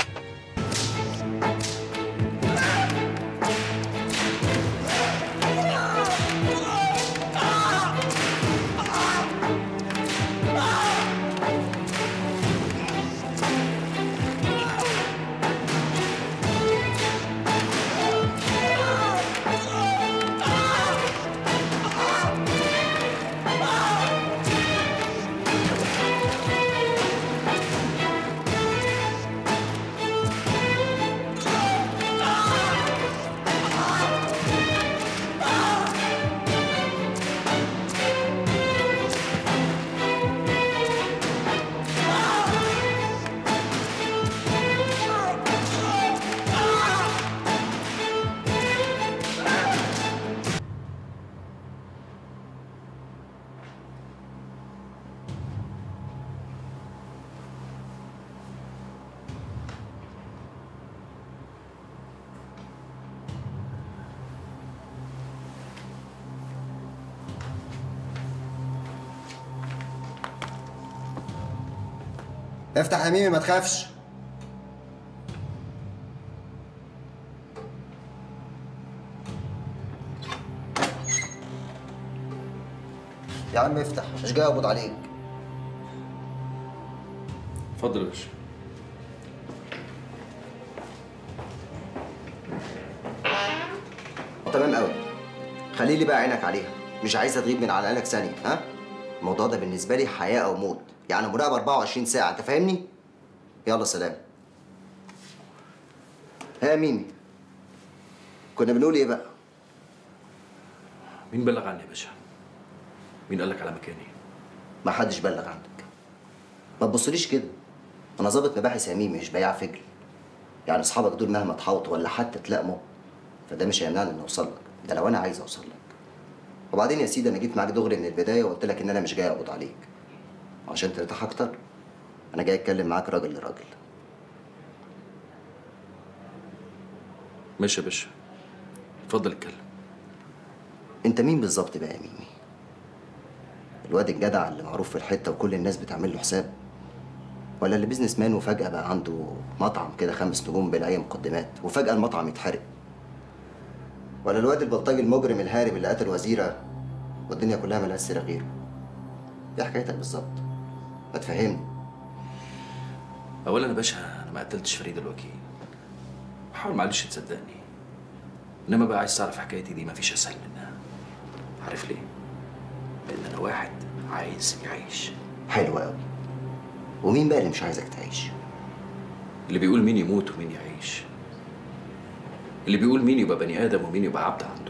افتح يا ميمي ما تخافش يا عم افتح مش جاي اقبض عليك اتفضل يا باشا تمام قوي خلي لي بقى عينك عليها مش عايزه تغيب من على عينك ثانيه ها الموضوع ده بالنسبه لي حياه او موت يعني مراقبه 24 ساعه انت فاهمني يلا سلام ها يا ميمي كنا بنقول ايه بقى مين بلغ عني يا باشا؟ مين قال لك على مكاني؟ ما حدش بلغ عنك ما تبصليش كده انا ظابط مباحث يا ميمي مش بياع فجل يعني اصحابك دول مهما تحاوطوا ولا حتى تلائموا فده مش هيمنعني اني اوصل لك ده لو انا عايز اوصل لك وبعدين يا سيدي انا جيت معاك دغري من البدايه وقلت لك ان انا مش جاي اقبض عليك عشان ترتاح اكتر انا جاي اتكلم معاك راجل لراجل ماشي يا باشا اتفضل اتكلم انت مين بالظبط بقى يا ميمي الواد الجدع اللي معروف في الحته وكل الناس بتعمل له حساب ولا اللي بيزنس مان وفجاه بقى عنده مطعم كده خمس نجوم بلا اي مقدمات وفجاه المطعم يتحرق ولا الواد البلطجي المجرم الهارب اللي قتل وزيره والدنيا كلها ملهاش سيره غيره ايه حكايتك بالظبط ما تفهمني اولا يا باشا انا ما قتلتش فريد الوكيل حاول معلش تصدقني انما بقى عايز تعرف حكايتي دي مفيش اسهل منها عارف ليه لان انا واحد عايز يعيش حلو قوي ومين بقى اللي مش عايزك تعيش اللي بيقول مين يموت ومين يعيش اللي بيقول مين يبقى بني ادم ومين يبقى عبد عنده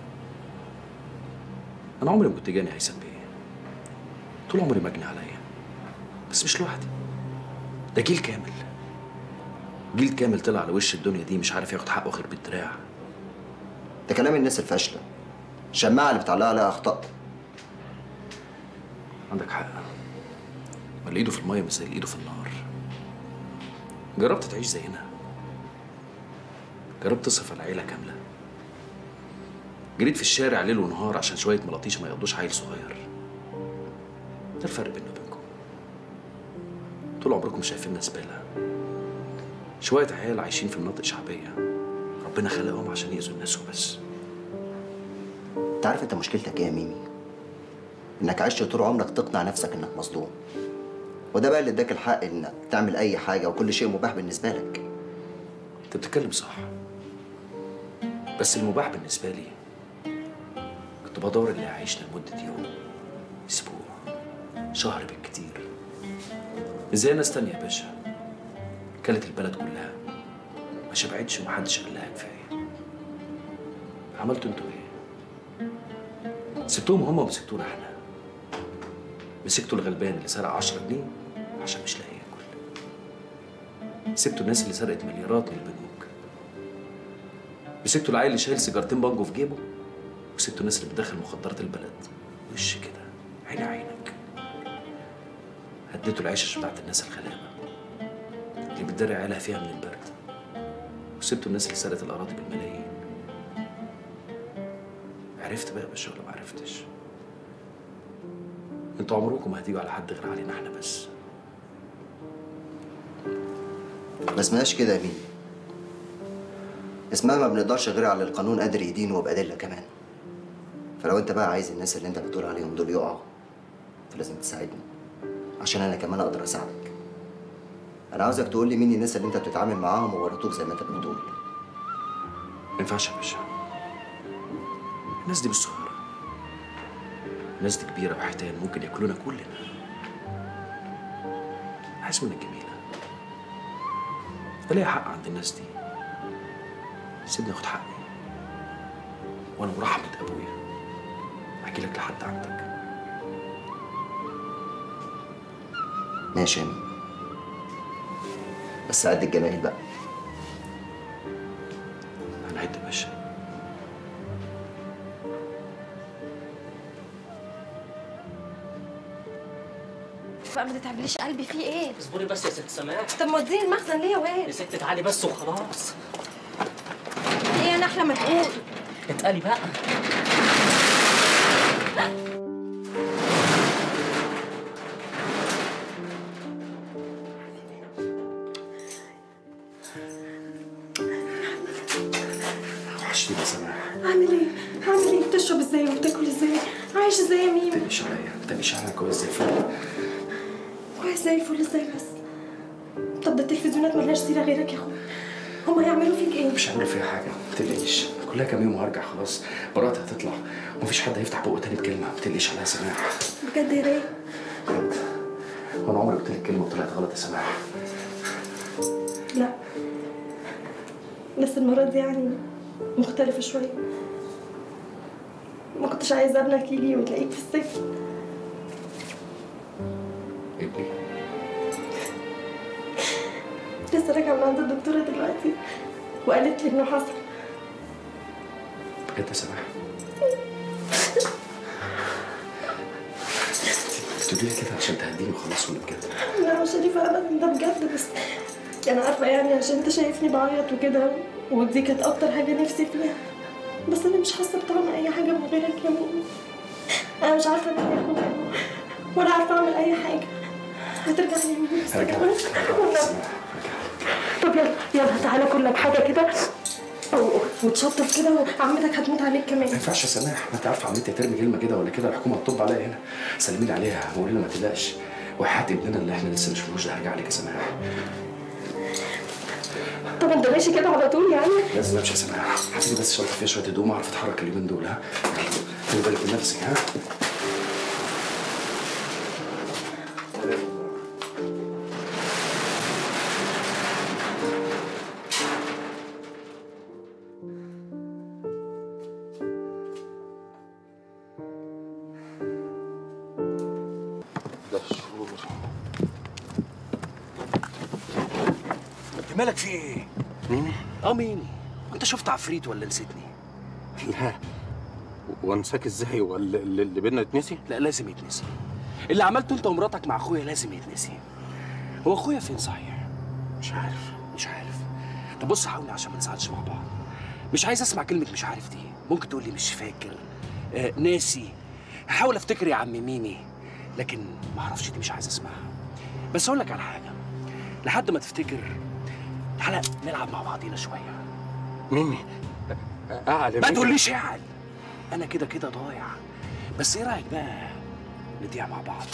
انا عمري ما كنت جاني هيثم بيه طول عمري مجني عليا بس مش لوحدي ده جيل كامل جيل كامل طلع على وش الدنيا دي مش عارف ياخد حقه غير بالدراع ده كلام الناس الفاشله الشماعه اللي بتعلقها عليها اخطاء عندك حق ما اللي ايده في الميه مش زي اللي ايده في النار جربت تعيش زينا جربت تصرف على عيله كامله جريت في الشارع ليل ونهار عشان شويه ملاطيش ما يقضوش عيل صغير ده الفرق بيننا وبينكم طول عمركم شايفيننا زباله شويه عيال عايشين في مناطق شعبيه ربنا خلقهم عشان يأذوا الناس وبس انت عارف انت مشكلتك ايه يا ميمي انك عشت طول عمرك تقنع نفسك انك مظلوم وده بقى اللي اداك الحق انك تعمل اي حاجه وكل شيء مباح بالنسبه لك انت بتتكلم صح بس المباح بالنسبه لي كنت بدور اللي يعيشنا لمده يوم اسبوع شهر بالكتير مش زي ناس تانية يا باشا كلت البلد كلها ما شبعتش ومحدش قال لها كفايه عملتوا انتوا ايه؟ سبتوهم هما ومسكتونا احنا مسكتوا الغلبان اللي سرق 10 جنيه عشان مش لاقي ياكل سبتوا الناس اللي سرقت مليارات من البنوك مسكتوا العيل اللي شايل سيجارتين بانجو في جيبه وسبتوا الناس اللي بتدخل مخدرات البلد وش كده عين عينك هديتوا العيشة بتاعت الناس الغلابة اللي بتدري عيالها فيها من البرد وسبتوا الناس اللي سرقت الأراضي بالملايين عرفت بقى يا باشا ولا ما عرفتش انتوا عمركم ما هتيجوا على حد غير علينا احنا بس ما اسمهاش كده يا ميمي اسمها ما بنقدرش غير على القانون قادر يدينه وبأدلة كمان فلو انت بقى عايز الناس اللي انت بتقول عليهم دول يقعوا فلازم تساعدني عشان انا كمان اقدر اساعدك انا عاوزك تقول لي مين الناس اللي انت بتتعامل معاهم وورطوك زي ما انت بتقول ما ينفعش يا باشا الناس دي مش صغيرة الناس دي كبيرة وحيتان ممكن ياكلونا كلنا عايز منك جميلة ده ليا حق عند الناس دي سيبني اخد حقي وانا ورحمة ابويا احكي لك لحد عندك ماشي يا ميمي بس قد الجمايل بقى انا عد يا باشا بقى ما تتعبليش قلبي في ايه؟ اصبري بس يا ست سماح طب ما تديني المخزن ليه يا واد؟ يا ست تعالي بس وخلاص ايه يا نحله ما تقول؟ اتقلي بقى كويس ازاي يا ميمي تقلقش عليا ما تقلقش عليا كويس زي الفل كويس زي الفل ازاي بس طب ده التلفزيونات ملهاش سيره غيرك يا اخويا هما هيعملوا فيك ايه مش هعمل فيها حاجه ما تقلقيش كلها كام يوم وهرجع خلاص براءتي هتطلع ومفيش حد هيفتح بقه تاني بكلمه ما تقلقيش عليا يا سماح بجد يا رايق وانا عمري قلت لك كلمه وطلعت غلط يا سماح لا بس المرة دي يعني مختلفة شوية ما كنتش عايزة ابنك يجي وتلاقيك في السجن ابني لسه راجعة من عند الدكتورة دلوقتي وقالت لي انه حصل بجد يا سماح بتقولي لي كده عشان تهديني وخلاص ولا بجد لا مش شريفة ابدا ده بجد بس انا عارفة يعني عشان انت شايفني بعيط وكده ودي كانت اكتر حاجة نفسي فيها بس انا مش حاسة بطعم اي حاجة من غيرك يا مؤمن انا مش عارفة انام يا اخويا ولا عارفة اعمل اي حاجة هترجع لي يومين هرجع طب يلا يلا تعالى كل لك حاجة كده و- وتشطف كده وعمتك هتموت عليك كمان ما ينفعش يا سماح ما انت عارفه عمتي ترمي كلمه كده ولا كده الحكومه هتطب عليا هنا سلمي لي عليها وقولي لها ما تقلقش وحياه ابننا اللي احنا لسه مش فلوس ده هرجع لك يا سماح طب انت ماشي كده على طول يعني لازم امشي يا سماح هاتي بس شنطه فيها شويه هدوم اعرف اتحرك اليومين دول ها خلي بالك من نفسك ها دهشور انت مالك في ايه؟ ميمي؟ اه ميمي انت شفت عفريت ولا نسيتني؟ لا وانساك ازاي ولا اللي اللي بينا يتنسي؟ لا لازم يتنسي اللي عملته انت ومراتك مع اخويا لازم يتنسي هو اخويا فين صحيح؟ مش عارف مش عارف طب بص حاولي عشان ما نزعلش مع بعض مش عايز اسمع كلمة مش عارف دي ممكن تقول لي مش فاكر آه ناسي هحاول افتكر يا عم ميمي لكن ما اعرفش دي مش عايز اسمعها بس اقول لك على حاجة لحد ما تفتكر تعالى نلعب مع بعضينا شوية ميمي اعلى ما تقوليش اعل انا كده كده ضايع بس ايه رايك بقى نضيع مع بعض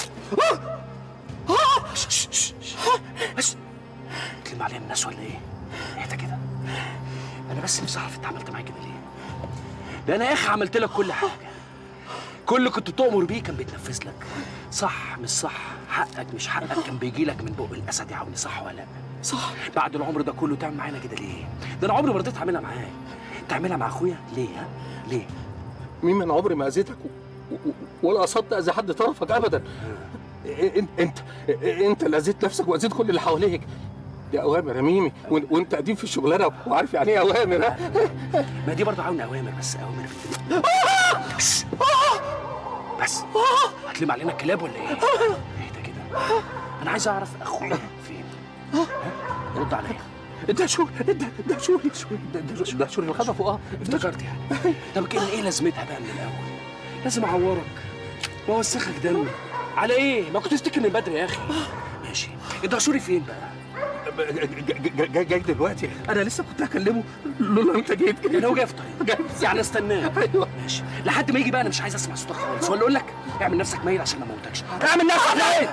شش- شش- شش. بس تلم علينا الناس ولا ايه اهدى كده انا بس نفسي اعرف انت عملت معايا كده ليه ده انا يا اخي عملت لك كل حاجه كل اللي كنت بتؤمر بيه كان بيتنفذ لك صح مش صح حقك مش حقك كان بيجي لك من بق الاسد يا عوني صح ولا لا صح بعد العمر ده كله تعمل معانا كده ليه ده انا عمري ما رضيت اعملها معاك تعملها مع اخويا ليه ها ليه ميمي انا عمري ما اذيتك و- و- ولا قصدت اذي حد طرفك ابدا انت انت انت اللي اذيت نفسك واذيت كل اللي حواليك دي اوامر يا ميمي وإن- وانت قديم في الشغلانه وعارف يعني ايه اوامر ها ما دي برضه عاون اوامر بس اوامر في الدماغ بس بس هتلم علينا الكلاب ولا ايه؟ اهدى كده انا عايز اعرف اخويا فين ها؟ رد عليا ده شو ده ده شو شو ده- ده ده شو اللي خطفه اه افتكرت يعني طب كان ايه لازمتها بقى من الاول؟ لازم اعورك واوسخك دم على ايه؟ ما كنت تفتكر من بدري يا اخي ماشي الدهشوري فين بقى؟ جاي جاي جاي دلوقتي انا لسه كنت هكلمه لولا انت جيت يعني هو جاي في طريق يعني استناه ايوه ماشي لحد ما يجي بقى انا مش عايز اسمع صوتك خالص ولا اقول لك اعمل نفسك ميت عشان ما اموتكش اعمل نفسك ميت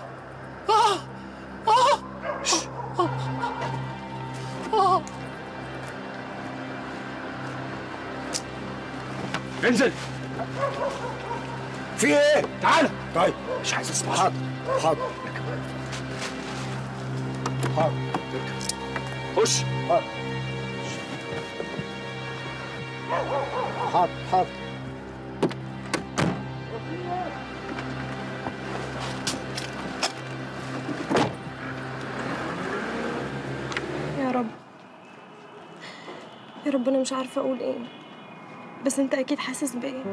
انزل في ايه؟ تعال طيب مش عايز اسمع حاضر حاضر حاضر خش حاضر حاضر يا رب يا رب انا مش عارفه اقول ايه بس انت اكيد حاسس بيا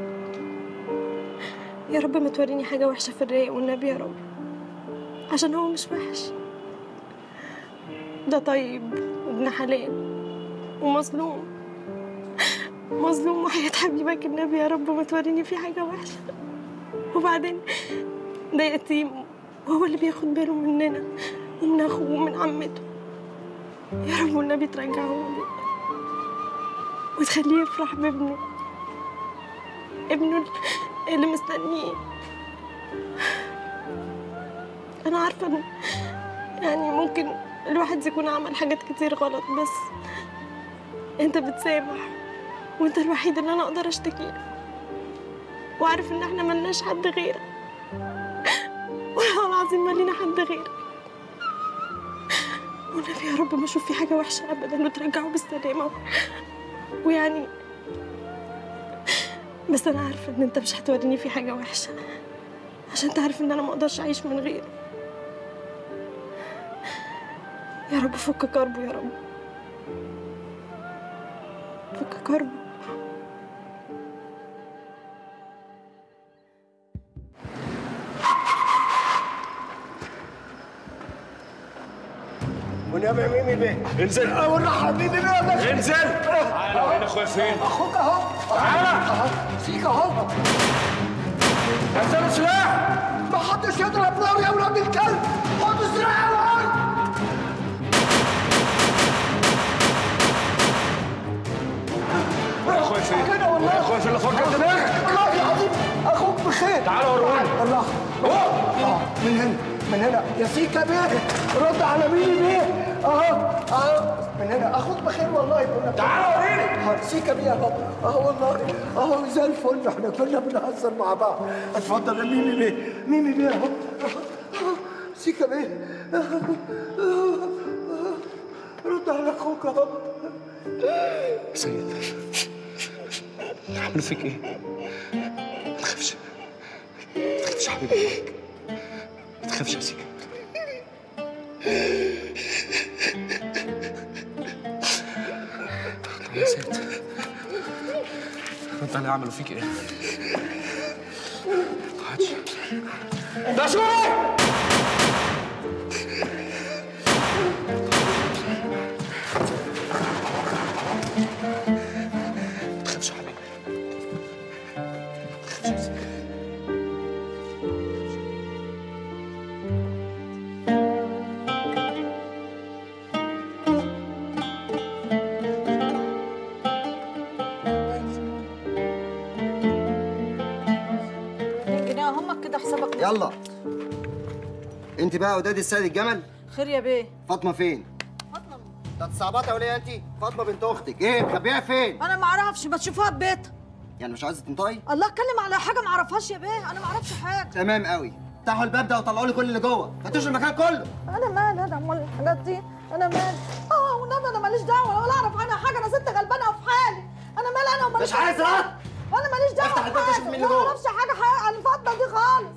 يا رب ما توريني حاجه وحشه في الرايق والنبي يا رب عشان هو مش وحش ده طيب وابن حلال ومظلوم مظلوم وحياة حبيبك النبي يا رب ما توريني فيه حاجة وحشة وبعدين ده يتيم وهو اللي بياخد باله مننا ومن أخوه ومن عمته يا رب والنبي ترجعه لي وتخليه يفرح بابنه ابنه ايه اللي مستنيه انا عارفه ان يعني ممكن الواحد يكون عمل حاجات كتير غلط بس انت بتسامح وانت الوحيد اللي انا اقدر اشتكيه وعارف ان احنا ملناش حد غيرك والله العظيم مالينا حد غيرك والنبي يا رب ما اشوف في حاجه وحشه ابدا وترجعه بالسلامه ويعني بس انا عارفه ان انت مش هتوريني في حاجه وحشه عشان تعرف ان انا ما اقدرش اعيش من غيره يا رب فك كربه يا رب فك كربه والنبي ميمي بيه انزل والله حبيبي بيه يا باشا انزل تعالى هنا اخويا فين اخوك اهو تعالى. اهو فيك اهو نزلوا سلاح ما حدش يضرب نار يا ولاد الكلب خدوا سلاح يا ولاد يا اخويا فين كده والله يا اخويا فين اللي فكر دماغك والله العظيم اخوك بخير تعالى وروني الله اه من هنا من هنا يا سيكا بيه رد على ميمي بيه اهو اهو من هنا اخوك بخير والله كنا تعالى وريني اه سيكا بيه اهو اهو والله اهو زي الفل احنا كنا بنهزر مع بعض اتفضل يا ميمي بيه ميمي بيه اهو أهو. سيكا بيه رد على اخوك اهو سيد عملوا فيك ايه؟ ما تخافش ما تخافش يا حبيبي معاك ما تخافش يا سيكا طب يا سيد رد علي عملوا فيك ايه؟ ما عادش ده شوي ما تخافش يا حبيبي ما تخافش يا سيدي جنيه همك كده حسابك يلا انت بقى وداد السيد الجمل خير يا بيه فاطمه فين فاطمه انت هتصعبطها ولا إيه انت فاطمه بنت اختك ايه مخبيها فين انا ما اعرفش ما تشوفوها في بيتها يعني مش عايزه تنطقي الله اتكلم على حاجه ما اعرفهاش يا بيه انا ما اعرفش حاجه تمام قوي افتحوا الباب ده وطلعوا لي كل اللي جوه فتشوا المكان كله انا مالي انا امال الحاجات دي انا مالي اه والنبي انا ماليش دعوه ولا اعرف عنها حاجه انا ست غلبانه وفي حالي انا مالي انا وماليش مش عايز رد وانا ماليش دعوه افتح الباب ده شوف مين اللي ما جوه. اعرفش حاجه حقيقة عن الفاطمه دي خالص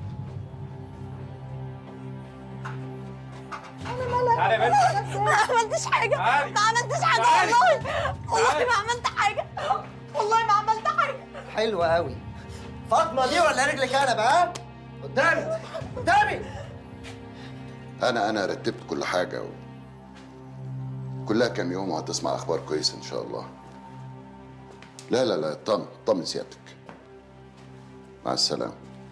انا مالي تعالي يا بنت. ما عملتش حاجه تعالي. ما عملتش حاجه تعالي. والله والله تعالي. ما عملت حاجه والله ما عملت حاجه حلوه قوي فاطمه دي ولا رجل كنبه ها قدامي قدامي انا انا رتبت كل حاجه و... كلها كام يوم وهتسمع اخبار كويسه ان شاء الله لا لا لا اطمن اطمن سيادتك مع السلامه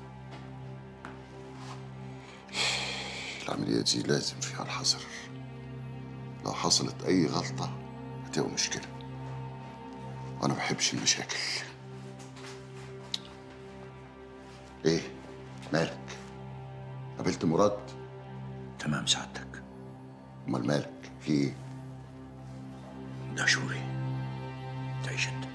العمليه دي لازم فيها الحذر لو حصلت اي غلطه هتبقى مشكله وانا ما بحبش المشاكل ايه مالك قابلت مراد تمام سعادتك امال مالك في ايه ده شوري تعيش انت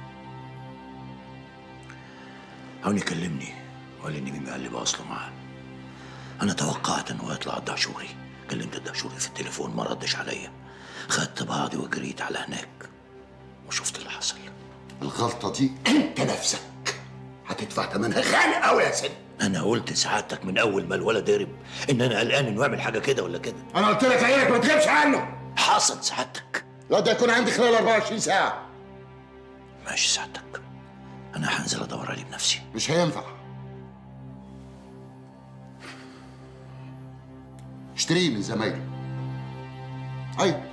هوني كلمني وقال لي ان ميمي مقلبه اصله معاه انا توقعت انه يطلع الدهشوري كلمت الدهشوري في التليفون ما ردش عليا خدت بعضي وجريت على هناك وشفت اللي حصل الغلطه دي انت نفسك هتدفع ثمنها غالي قوي يا سيدي انا قلت سعادتك من اول ما الولد هرب ان انا قلقان انه يعمل حاجه كده ولا كده انا قلت لك عينك ما تغيبش عنه حصل سعادتك لا ده يكون عندي خلال 24 ساعه ماشي سعادتك انا هنزل ادور عليه بنفسي مش هينفع اشتريه من زمايله ايوه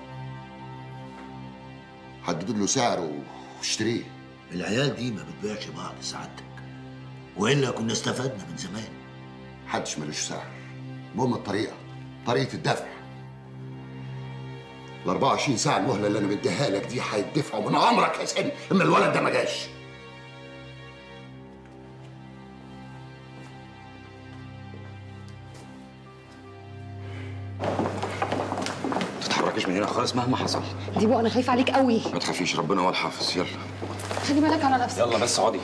حددوا له سعر واشتريه العيال دي ما بتبيعش بعض سعادتك والا كنا استفدنا من زمان محدش ملوش سعر المهم الطريقه طريقه الدفع ال 24 ساعه المهله اللي انا مديها لك دي هيدفعوا من عمرك يا سيدي اما الولد ده ما جاش تتحركيش من هنا خالص مهما حصل ديبو انا خايفه عليك قوي ما تخافيش ربنا هو الحافظ يلا خلي بالك على نفسك يلا بس اقعدي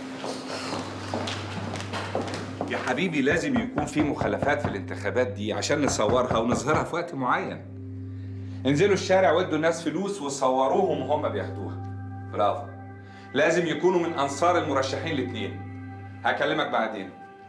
يا حبيبي لازم يكون في مخالفات في الانتخابات دي عشان نصورها ونظهرها في وقت معين انزلوا الشارع وادوا الناس فلوس وصوروهم وهم بياخدوها برافو لازم يكونوا من انصار المرشحين الاثنين هكلمك بعدين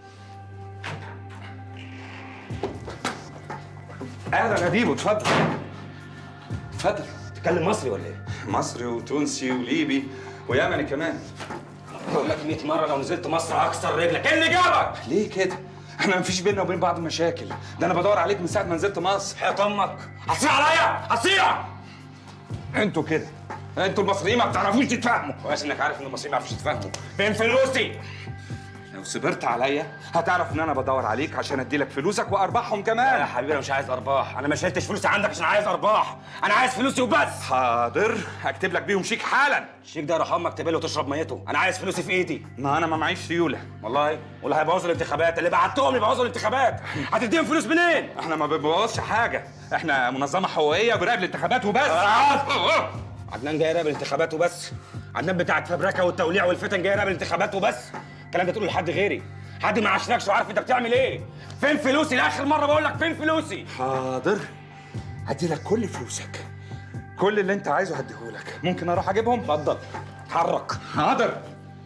اهلا يا ديبو اتفضل اتفضل تتكلم مصري ولا ايه؟ مصري وتونسي وليبي ويمني كمان بقول لك 100 مره لو نزلت مصر هكسر رجلك ايه اللي جابك؟ ليه كده؟ احنا مفيش بينا وبين بعض مشاكل ده انا بدور عليك من ساعه ما نزلت مصر حياة امك هتصيع عليا هتصيع انتوا كده انتوا المصريين ما بتعرفوش تتفاهموا كويس انك عارف ان المصريين ما يعرفوش يتفاهموا فين فلوسي؟ لو صبرت عليا هتعرف ان انا بدور عليك عشان اديلك فلوسك وارباحهم كمان يا حبيبي انا مش عايز ارباح انا ما شلتش فلوسي عندك عشان عايز ارباح انا عايز فلوسي وبس حاضر هكتب لك بيهم شيك حالا الشيك ده يروح امك تقبله وتشرب ميته انا عايز فلوسي في ايدي ما انا ما معيش سيوله والله والله هيبوظوا الانتخابات اللي بعتهم يبوظوا الانتخابات هتديهم فلوس منين احنا ما بنبوظش حاجه احنا منظمه حقوقيه براقب الانتخابات وبس عدنان جاي يراقب الانتخابات وبس عدنان بتاع الفبركه والتوليع والفتن جاي يراقب الانتخابات وبس الكلام ده تقوله لحد غيري حد ما عشركش وعارف انت بتعمل ايه فين فلوسي لاخر مره بقول لك فين فلوسي حاضر هديلك كل فلوسك كل اللي انت عايزه هديهولك ممكن اروح اجيبهم اتفضل اتحرك حاضر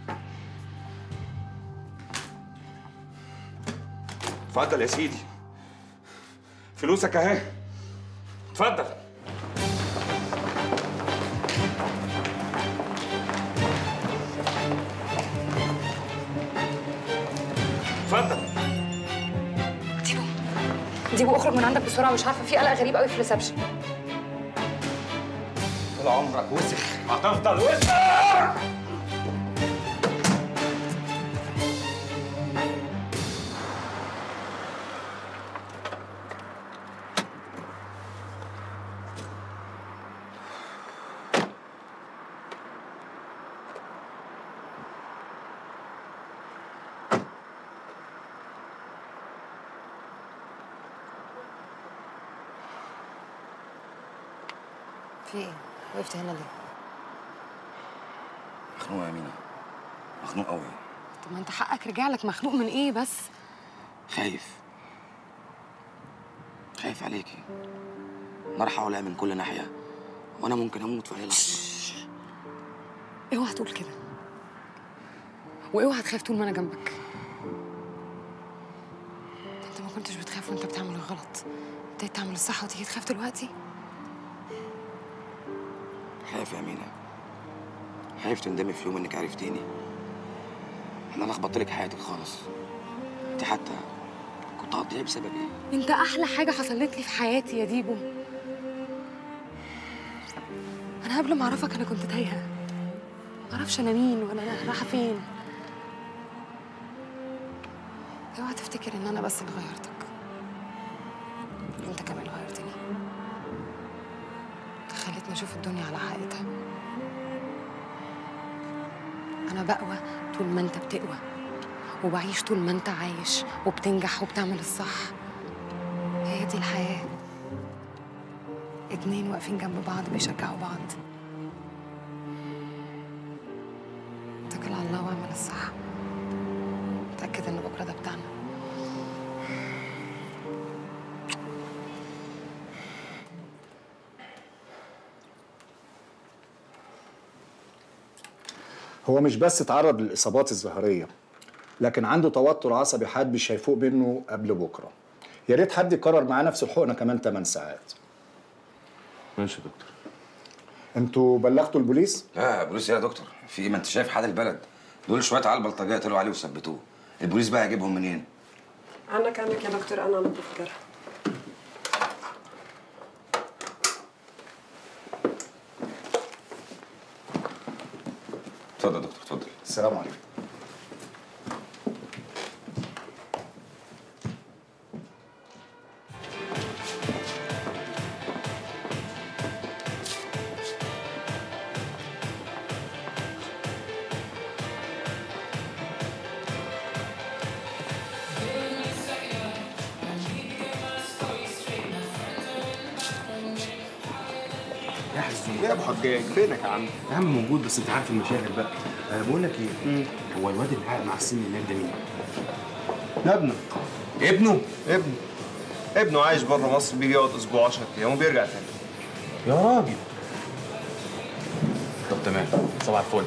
اتفضل يا سيدي فلوسك اهي اتفضل اتفضل ديبو ديبو اخرج من عندك بسرعه مش عارفه في قلق غريب قوي في الريسبشن طول عمرك وسخ هتفضل وسخ في ايه وقفت هنا ليه مخنوق يا مينا مخنوق قوي طب ما انت حقك رجع لك مخنوق من ايه بس خايف خايف عليكي نار حواليا من كل ناحيه وانا ممكن اموت في اي لحظه اوعى تقول كده واوعى تخاف طول ما انا جنبك انت ما كنتش بتخاف وانت بتعمل الغلط ابتديت تعمل الصح وتيجي تخاف دلوقتي خايف يا مينا خايف تندمي في يوم انك عرفتيني انا لخبطت لك حياتك خالص انت حتى كنت هتضيعي بسبب ايه انت احلى حاجه حصلت لي في حياتي يا ديبو انا قبل ما اعرفك انا كنت تايهه معرفش انا مين ولا انا رايحه فين اوعى تفتكر ان انا بس اللي غيرتك انت كمان غيرتني انت خليتني اشوف الدنيا على حقيقتها انا بقوى طول ما انت بتقوى وبعيش طول ما انت عايش وبتنجح وبتعمل الصح هي دي الحياة اتنين واقفين جنب بعض بيشجعوا بعض اتكل على الله واعمل الصح متأكد ان بكرة ده بتاعنا هو مش بس اتعرض للإصابات الظاهرية لكن عنده توتر عصبي حاد مش هيفوق منه قبل بكرة يا ريت حد يكرر معاه نفس الحقنة كمان 8 ساعات ماشي يا دكتور انتوا بلغتوا البوليس؟ لا بوليس ايه يا دكتور في ايه ما انت شايف حال البلد دول شويه عيال بلطجيه طلعوا عليه وثبتوه البوليس بقى هيجيبهم منين عنك عنك يا دكتور انا متفكره اتفضل يا دكتور اتفضل السلام عليكم فين؟ يا ابو حجاج فينك يا عم يا عم موجود بس انت عارف المشاغل بقى أه بقول لك ايه هو الواد اللي قاعد مع السن هناك ده مين؟ ده ابنه ابنه ابنه ابنه عايش بره مصر بيجي يقعد اسبوع 10 ايام وبيرجع تاني يا راجل طب تمام صباح الفل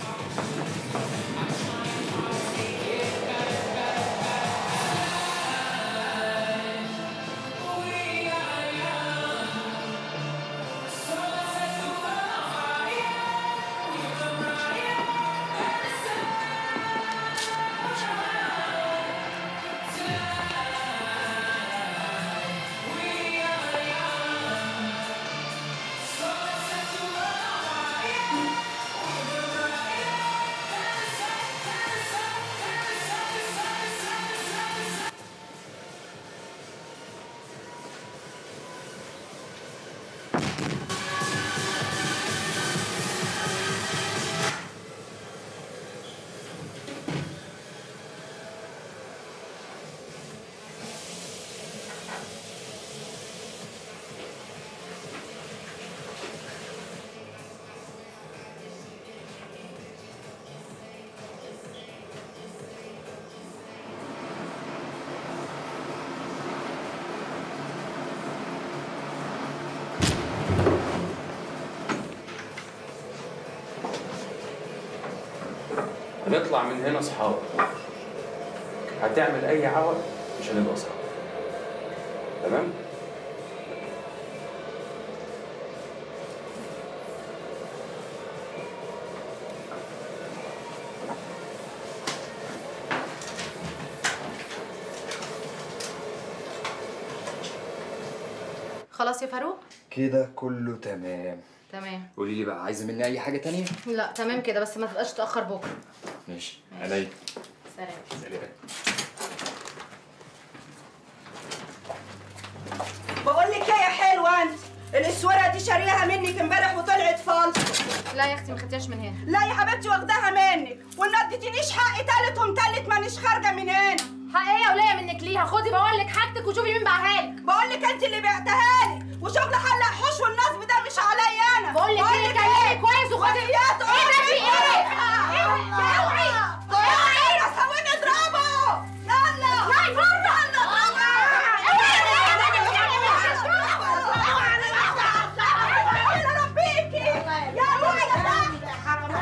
هنطلع من هنا اصحاب هتعمل اي عوق مش هنبقى اصحاب تمام خلاص يا فاروق كده كله تمام تمام قولي لي بقى عايزه مني اي حاجه تانية لا تمام كده بس ما تبقاش تاخر بكره ماشي عليا سلام سلام بقول لك ايه يا حلوه انت الاسوره دي شاريها منك امبارح وطلعت فالص لا يا اختي ما خدتيهاش من هنا لا يا حبيبتي واخداها منك وما اديتنيش حقي تالت ومتلت مانيش خارجه من هنا حق ايه يا وليه منك ليها خدي بقول لك حاجتك وشوفي مين باعها لك بقول لك انت اللي بعتها لي وشغل حلق حوش والنصب ده مش عليا انا بقول لك ايه كلمي كويس وخدي ايه ده في ايه؟ اوعي اوعي يا سويني اضربه يلا لا بره يلا يلا ربيكي يلا يا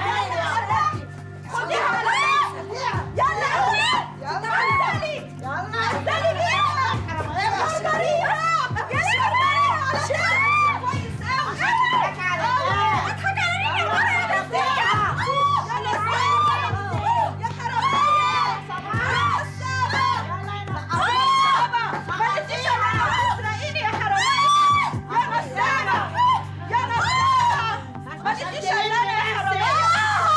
خديها يلا يلا عسلي عسلي بيها شربريها يا شربريها عشان كويس قوي اضحك على مين يا ورا يا بنتيها يلا يا حرامية صباح ما تجيش تسرقيني يا حرامية يا نسانة يا نسانة ما تجيش علاني يا حرامية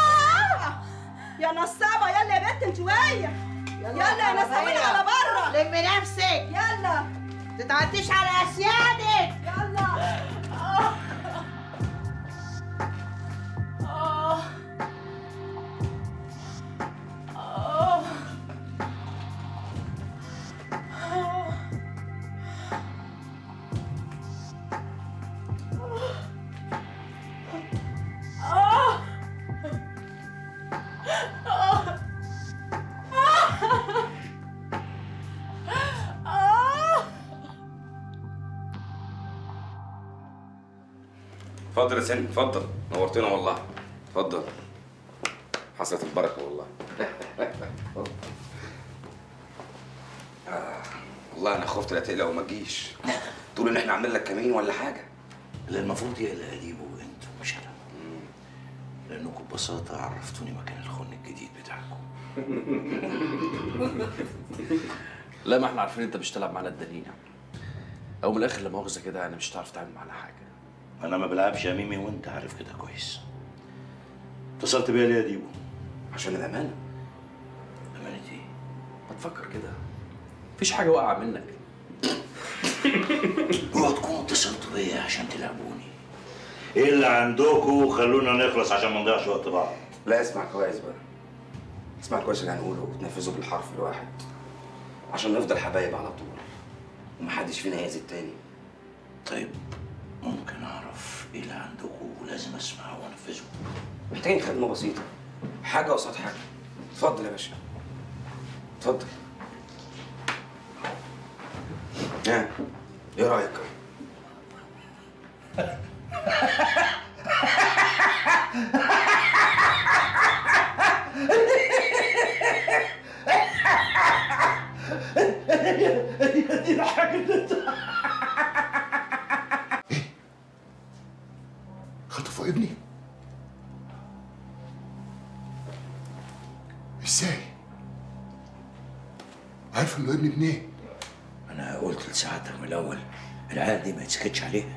يا نصابة يلا يا بنت انت شوية يلا يا نساوين على بره لمي نفسك يلا تتعديش على اسيادك يلا اتفضل يا سن اتفضل نورتنا والله اتفضل حصلت البركه والله اتفضل. آه. والله انا خفت لا تقلق وما تجيش تقول ان احنا عاملين لك كمين ولا حاجه اللي المفروض يقلق اديبه انتوا مش انا لانكم ببساطه عرفتوني مكان الخن الجديد بتاعكم لا ما احنا عارفين انت مش تلعب معانا الدنيا او من الاخر لا مؤاخذه كده يعني مش هتعرف تعمل معانا حاجه انا ما بلعبش يا ميمي وانت عارف كده كويس اتصلت بيا ليه يا ديبو عشان الامانه امانه ايه ما تفكر كده مفيش حاجه واقعه منك اوعوا تكونوا اتصلتوا بيا عشان تلعبوني ايه اللي عندكم خلونا نخلص عشان ما نضيعش وقت بعض لا اسمع كويس بقى اسمع كويس اللي هنقوله وتنفذه بالحرف الواحد عشان نفضل حبايب على طول ومحدش فينا يأذي التاني طيب ممكن اعرف ايه اللي عندكم ولازم اسمعه وانفذه محتاجين خدمه بسيطه حاجه قصاد حاجه اتفضل يا باشا اتفضل ها ايه رايك دي الحاجة اللي انت خطفوا ابني ازاي عارف انه ابني منين انا قلت لسعادتك من الاول العيال دي ما يتسكتش عليها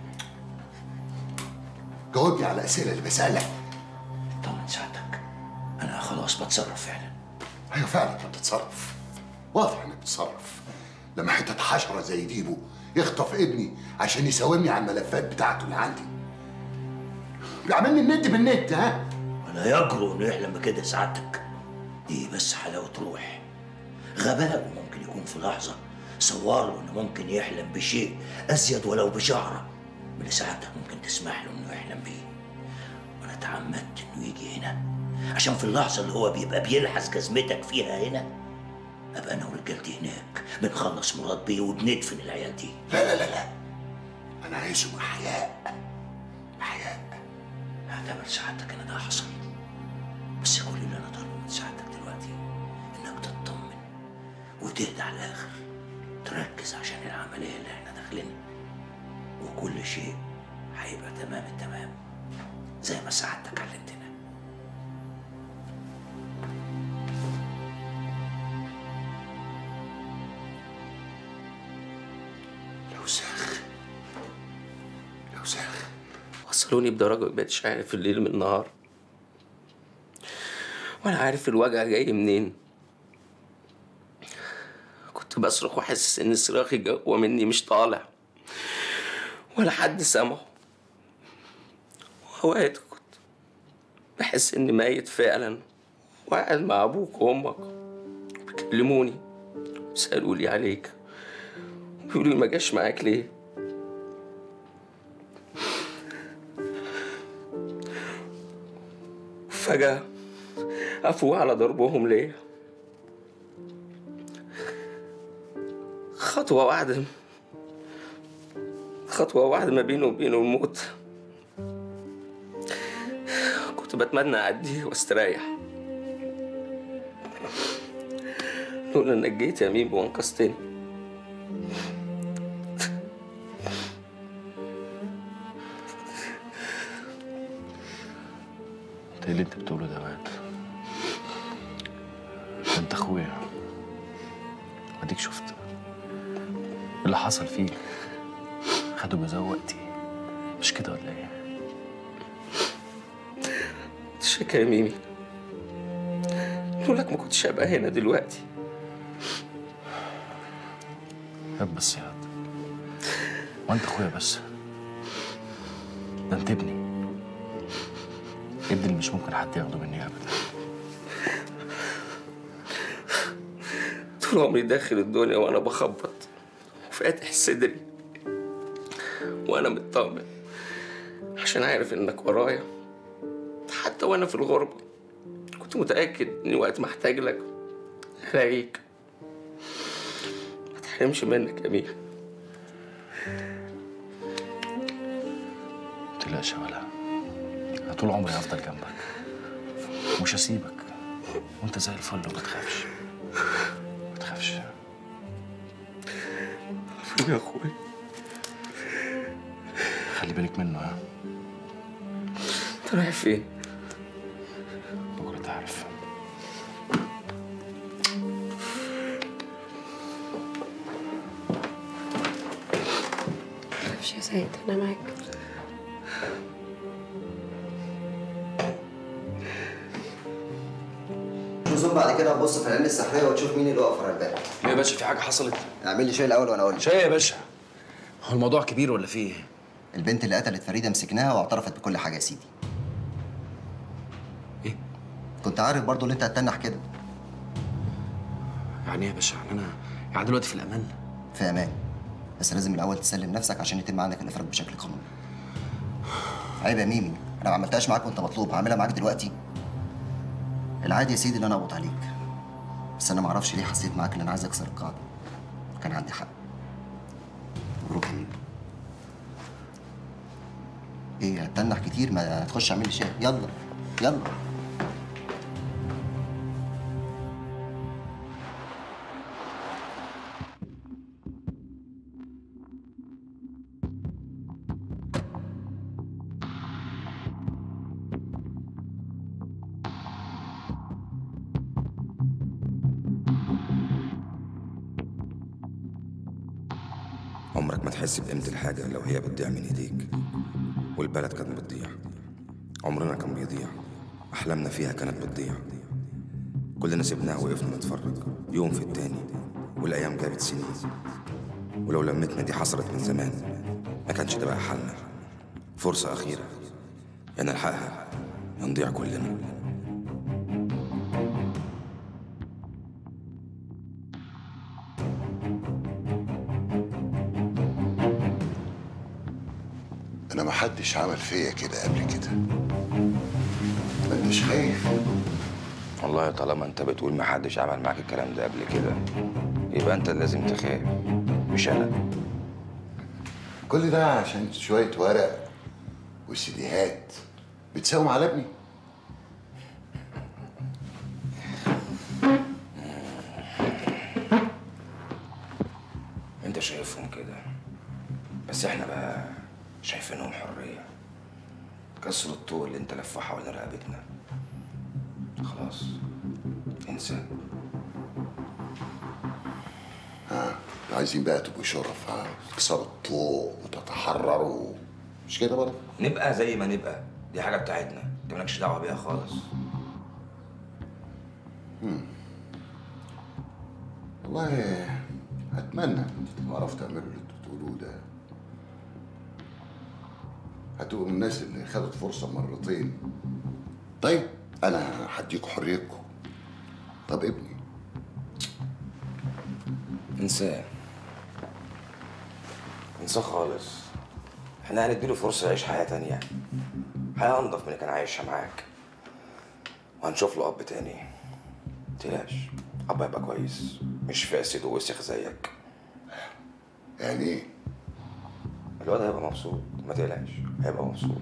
جاوبني على الاسئله اللي بسالك طمن سعادتك انا خلاص بتصرف فعلا ايوه فعلا انت بتتصرف واضح انك بتتصرف لما حته حشره زي ديبو يخطف ابني عشان يساومني على الملفات بتاعته اللي عندي بيعملني الند بالند ها ولا يجرؤ انه يحلم بكده سعادتك دي بس حلاوه روح غباء ممكن يكون في لحظه صور له انه ممكن يحلم بشيء ازيد ولو بشعره من اللي سعادتك ممكن تسمح له انه يحلم بيه وانا تعمدت انه يجي هنا عشان في اللحظه اللي هو بيبقى بيلحس جزمتك فيها هنا ابقى انا ورجالتي هناك بنخلص مراد بيه وبندفن العيال دي لا لا لا لا انا عايزه حياء حياء اعتبر سعادتك ان ده حصل بس كل اللي انا طالبه من سعادتك دلوقتي انك تطمن وتهدى على الاخر تركز عشان العمليه اللي احنا داخلينها وكل شيء هيبقى تمام التمام زي ما سعادتك علمتنا لوساخ لوساخ وصلوني بدرجة مبقتش عارف الليل من النهار ولا عارف الوجع جاي منين كنت بصرخ وحاسس ان صراخي جوه مني مش طالع ولا حد سامعه وأوقات كنت بحس اني ميت فعلا وقاعد مع ابوك وامك بيكلموني سألوا لي عليك بيقولوا لي ما جاش معاك ليه فجأة أفوق على ضربهم ليا خطوة واحدة خطوة واحدة ما بينه وبينه الموت كنت بتمنى أعديه واستريح لولا إنك جيت يا ميمو وانقذتني انت ايه اللي انت بتقوله ده يا واد ده انت اخويا اديك شفت اللي حصل فيك خدوا جزاه وقتي مش كده ولا ايه تشكى يا ميمي لولاك ما كنتش هبقى هنا دلوقتي هات بس يا واد وانت اخويا بس ده انت ابني ابني اللي مش ممكن حد ياخده مني ابدا طول عمري داخل الدنيا وانا بخبط وفاتح صدري وانا مطمن عشان عارف انك ورايا حتى وانا في الغربة كنت متأكد اني وقت ما احتاج لك هلاقيك ما تحرمش منك يا مير متقلقش يا ولا انا طول عمري هفضل جنبك مش هسيبك وانت زي الفل وما تخافش ما تخافش يا اخويا خلي بالك منه ها انت رايح فين؟ بكره تعرف معرفش يا سيد انا معاك لزوم بعد كده تبص في العين السحريه وتشوف مين اللي واقف ورا الباب ليه يا باشا في حاجه حصلت اعمل لي شاي الاول وانا اقول لك شاي يا باشا هو الموضوع كبير ولا في ايه البنت اللي قتلت فريده مسكناها واعترفت بكل حاجه يا سيدي ايه كنت عارف برضو ان انت هتتنح كده يعني ايه يا باشا يعني انا يعني دلوقتي في الامان في امان بس لازم الاول تسلم نفسك عشان يتم عندك الافراج بشكل قانوني عيب يا ميمي انا ما عملتهاش معاك وانت مطلوب هعملها معاك دلوقتي العادي يا سيدي ان انا اقبض عليك بس انا ما اعرفش ليه حسيت معاك ان انا عايز اكسر القاعده كان عندي حق مبروك يا ميمي ايه هتنح كتير ما تخش اعمل لي شاي يلا يلا عمرك ما تحس بقيمة الحاجة لو هي بتضيع من ايديك والبلد كانت بتضيع عمرنا كان بيضيع أحلامنا فيها كانت بتضيع كلنا سيبناها وقفنا نتفرج يوم في التاني والأيام جابت سنين ولو لمتنا دي حصلت من زمان ما كانش ده بقى حالنا فرصة أخيرة يا نلحقها يا نضيع كلنا انا ما حدش عمل فيا كده قبل كده ما انتش خايف والله طالما انت بتقول ما حدش عمل معاك الكلام ده قبل كده يبقى انت اللي لازم تخاف مش انا كل ده عشان شويه ورق وسيديهات بتساوم على ابني انت شايفهم كده بس احنا بقى شايفينهم حرية كسر الطول اللي انت لفه حوالين رقبتنا خلاص انسى ها عايزين بقى تبقوا شرف ها تكسروا الطوق وتتحرروا مش كده برضه نبقى زي ما نبقى دي حاجة بتاعتنا انت مالكش دعوة بيها خالص مم. والله اتمنى ان تعرفوا تعملوا اللي انتوا بتقولوه ده هتبقوا من الناس اللي خدت فرصه مرتين طيب انا هديكوا حريتكم طب ابني انساه انساه خالص احنا هنديله فرصة يعيش حياة تانية حياة أنضف من اللي كان عايشها معاك وهنشوف له أب تاني متقلقش أب هيبقى كويس مش فاسد ووسخ زيك يعني ايه؟ الواد هيبقى مبسوط ما تقلقش هيبقى مبسوط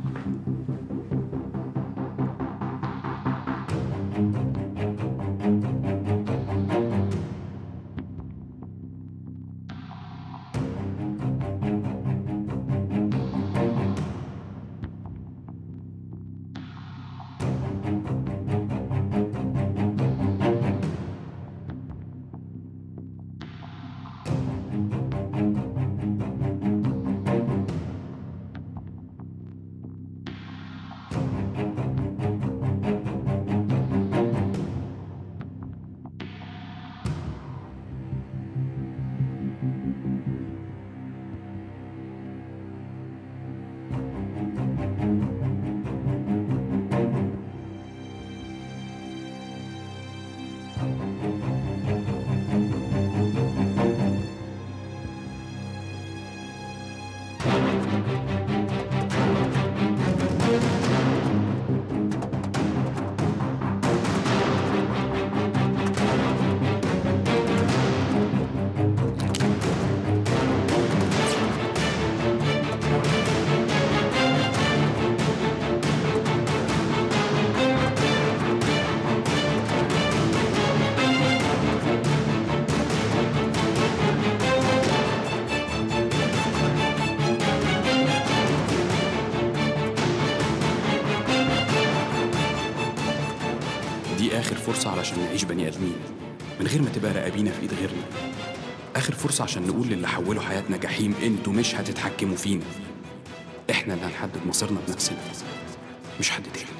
دي آخر فرصة علشان نعيش بني آدمين من غير ما تبقى رقابينا في إيد غيرنا آخر فرصة عشان نقول للي حولوا حياتنا جحيم انتوا مش هتتحكموا فينا احنا اللي هنحدد مصيرنا بنفسنا مش حد تاني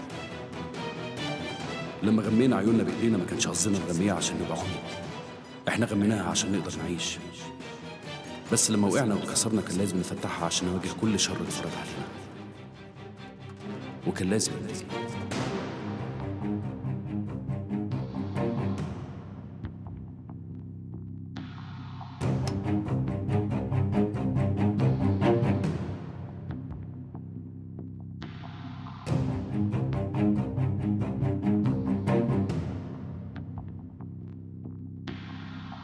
لما غمينا عيوننا بايدينا ما كانش قصدنا نغميها عشان نبقى عمي احنا غميناها عشان نقدر نعيش بس لما وقعنا واتكسرنا كان لازم نفتحها عشان نواجه كل شر اتفرض علينا وكان لازم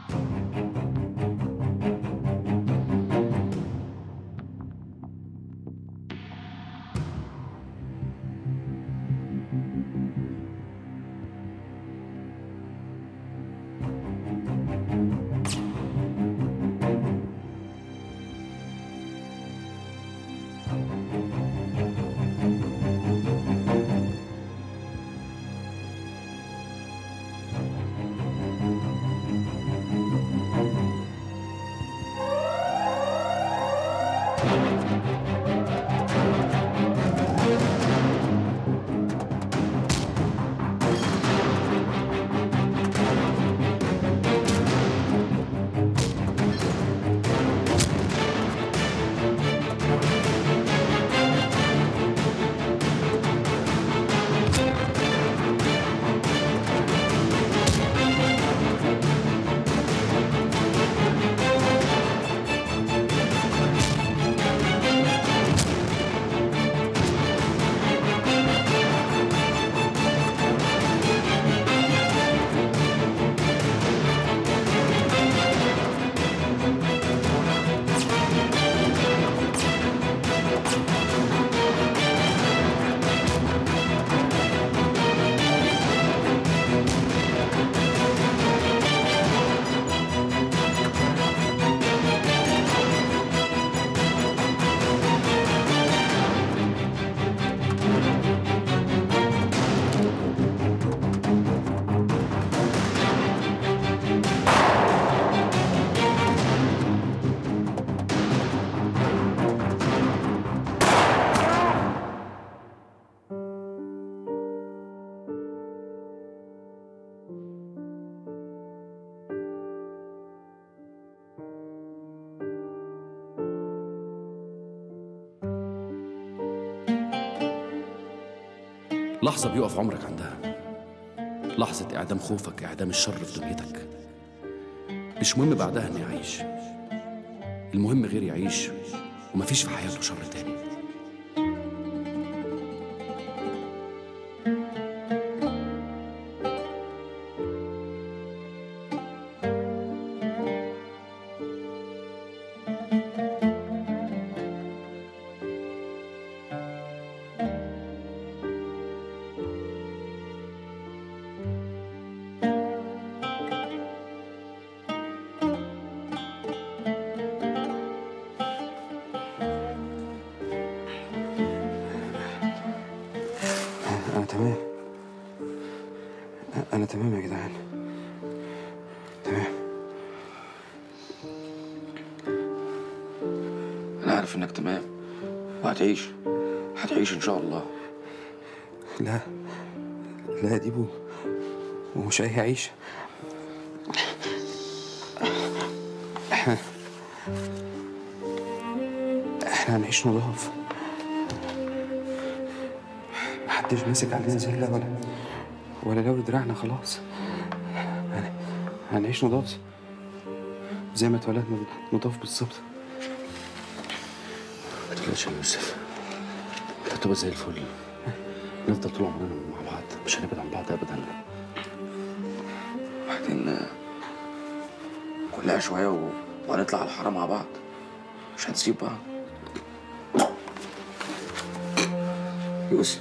لحظة بيقف عمرك عندها لحظة إعدام خوفك إعدام الشر في دنيتك مش مهم بعدها إني أعيش المهم غيري يعيش ومفيش في حياته شر تاني أنا تمام أنا تمام يا جدعان تمام انا عارف انك تمام وهتعيش هتعيش ان شاء الله لا لا يا ديبو ومش أي عيشة احنا احنا هنعيش نضاف محدش ماسك علينا زلة ولا ولا لو دراعنا خلاص هن- هنعيش نضاف زي ما اتولدنا نضاف بالظبط ما تقلقش يا يوسف انت هتبقى زي الفل نفضل طول عمرنا مع بعض مش هنبعد عن بعض ابدا وبعدين آه، كلها شويه و... وهنطلع على الحاره مع بعض مش هنسيب بعض يوسف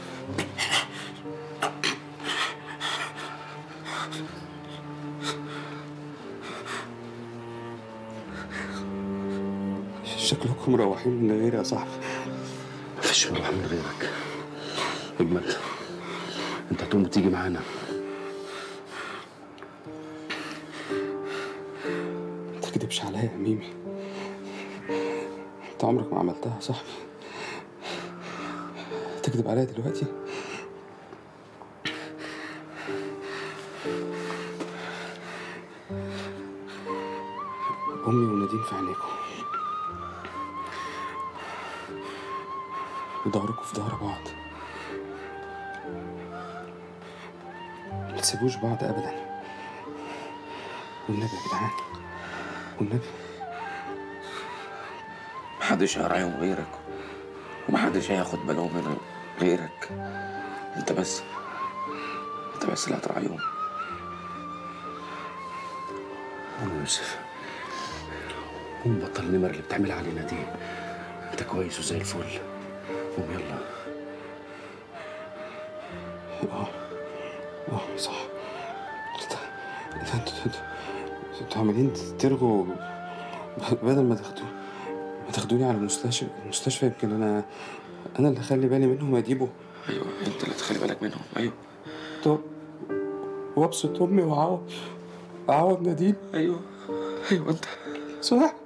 شكلكم مروحين من غيري يا صاحبي مفيش مروح من غيرك اجمل انت هتقوم وتيجي معانا ما تكدبش عليا يا ميمي انت عمرك ما عملتها يا صاحبي تكذب عليا دلوقتي امي ونادين في عينيكم وظهركم في ظهر بعض ما تسيبوش بعض ابدا والنبي يا جدعان والنبي محدش هيراعيهم غيرك ومحدش هياخد باله من غيرك انت بس انت بس اللي هتراعيهم انا يوسف قوم بطل النمر اللي بتعملها علينا دي انت كويس وزي الفل قوم يلا اه اه صح انت- انت- انت- انت- انتوا عمالين ترغوا بدل ما تاخدوا ما تاخدوني على المستشفى المستشفى يمكن انا انا اللي اخلي بالي منهم يا ديبو ايوه انت اللي تخلي بالك منهم ايوه طب وابسط امي واعوض اعوض نديم ايوه ايوه انت صح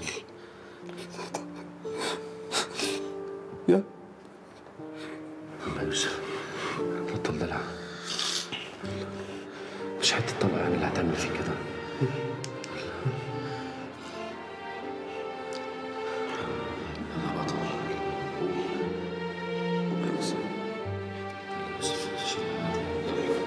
يلا يلا يا يوسف بطل دلع مش حته طلقه يعني اللي هتعمل فيك كده يلا يا بطل قوم يا يوسف يلا يا يوسف شيل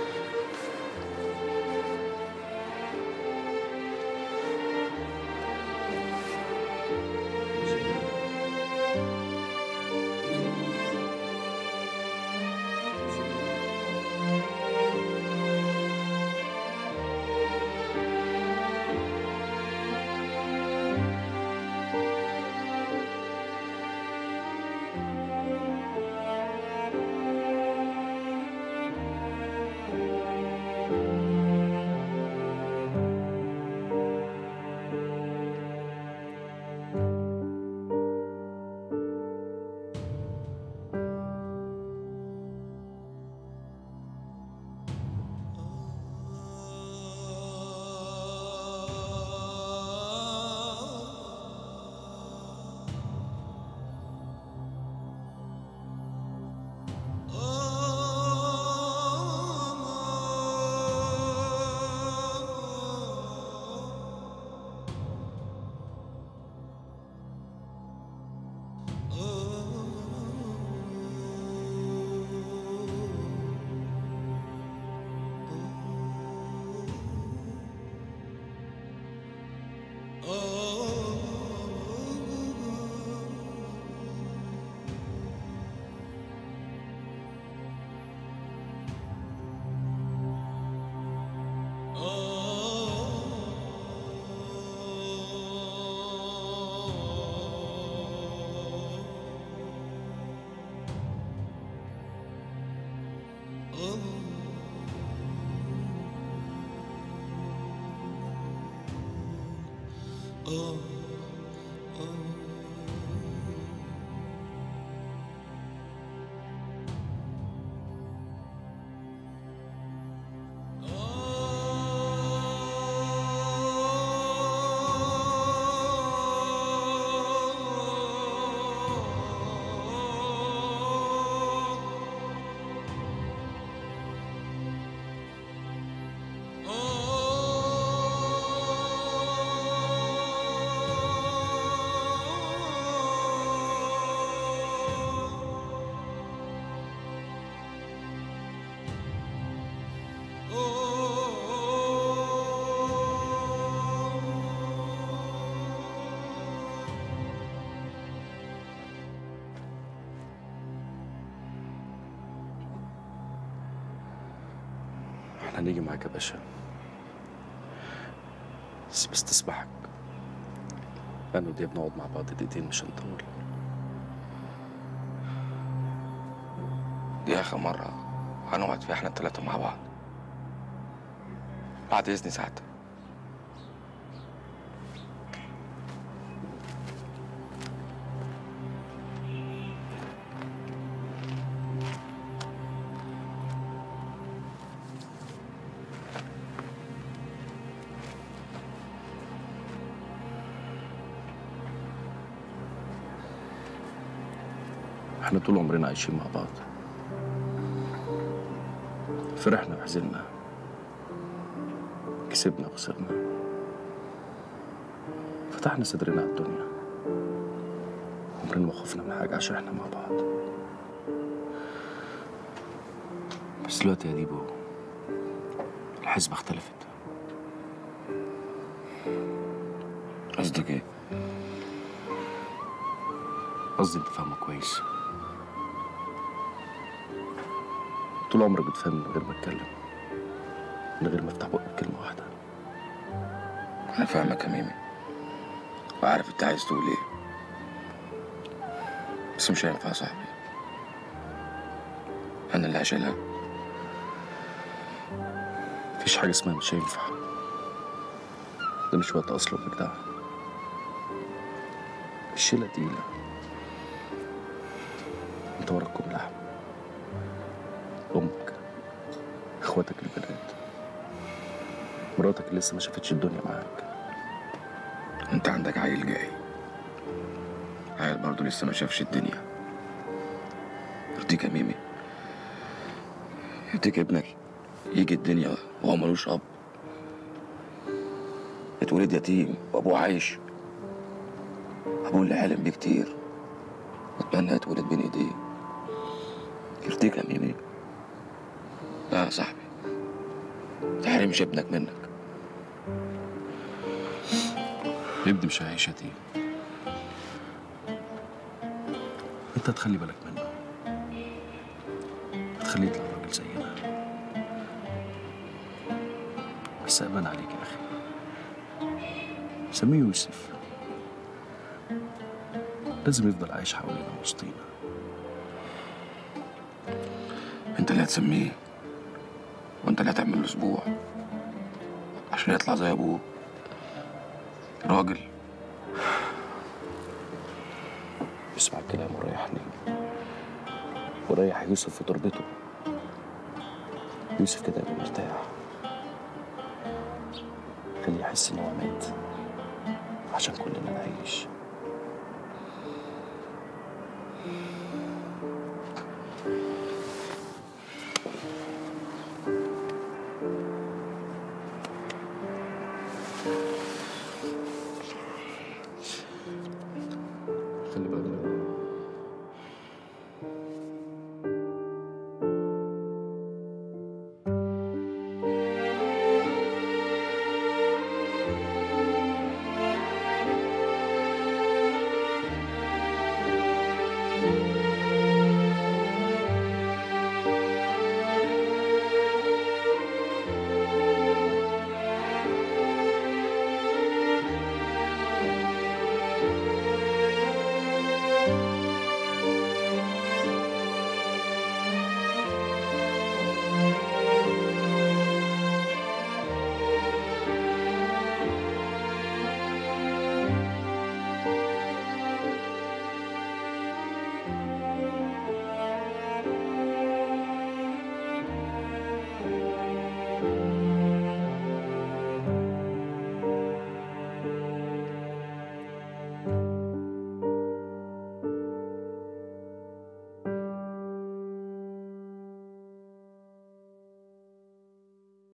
احنا هنيجي معاك يا باشا بس بس تسبحك انا ودي بنقعد مع بعض دقيقتين مش هنطول دي آخر مرة هنقعد فيها احنا التلاتة مع بعض بعد إذن ساعتها احنا طول عمرنا عايشين مع بعض فرحنا وحزننا كسبنا وخسرنا فتحنا صدرنا على الدنيا عمرنا ما خفنا من حاجة عشان احنا مع بعض بس دلوقتي يا ديبو الحسبة اختلفت قصدك ايه؟ قصدي انت فاهمه كويس طول عمرك بتفهم من غير ما اتكلم من غير ما افتح بقي بكلمه واحده انا فاهمك يا ميمي وعارف انت عايز تقول ايه بس مش هينفع يا صاحبي انا اللي هشيلها مفيش حاجة اسمها مش هينفع ده مش وقت أصله بجدع الشيلة تقيلة انت وراكم لحم أمك اخواتك البنات مراتك اللي لسه ما شافتش الدنيا معاك انت عندك عيل جاي عيل برضه لسه ما شافش الدنيا يرضيك يا ميمي يرضيك ابنك يجي الدنيا وهو ملوش اب اتولد يتيم وابوه عايش ابوه اللي حلم بيه كتير اتمنى اتولد بين ايديه يرضيك يا ميمي لا يا صاحبي تحرمش ابنك منك ابني مش هيعيش يتيم انت تخلي بالك منه تخليه يطلع راجل زينا بس أمان عليك يا أخي سميه يوسف لازم يفضل عايش حوالينا وسطينا انت اللي هتسميه وانت اللي هتعمل له اسبوع عشان يطلع زي ابوه راجل اسمع الكلام وريحني وريح يوسف في تربته يوسف كده يبقى مرتاح خليه يحس ان هو مات عشان كلنا نعيش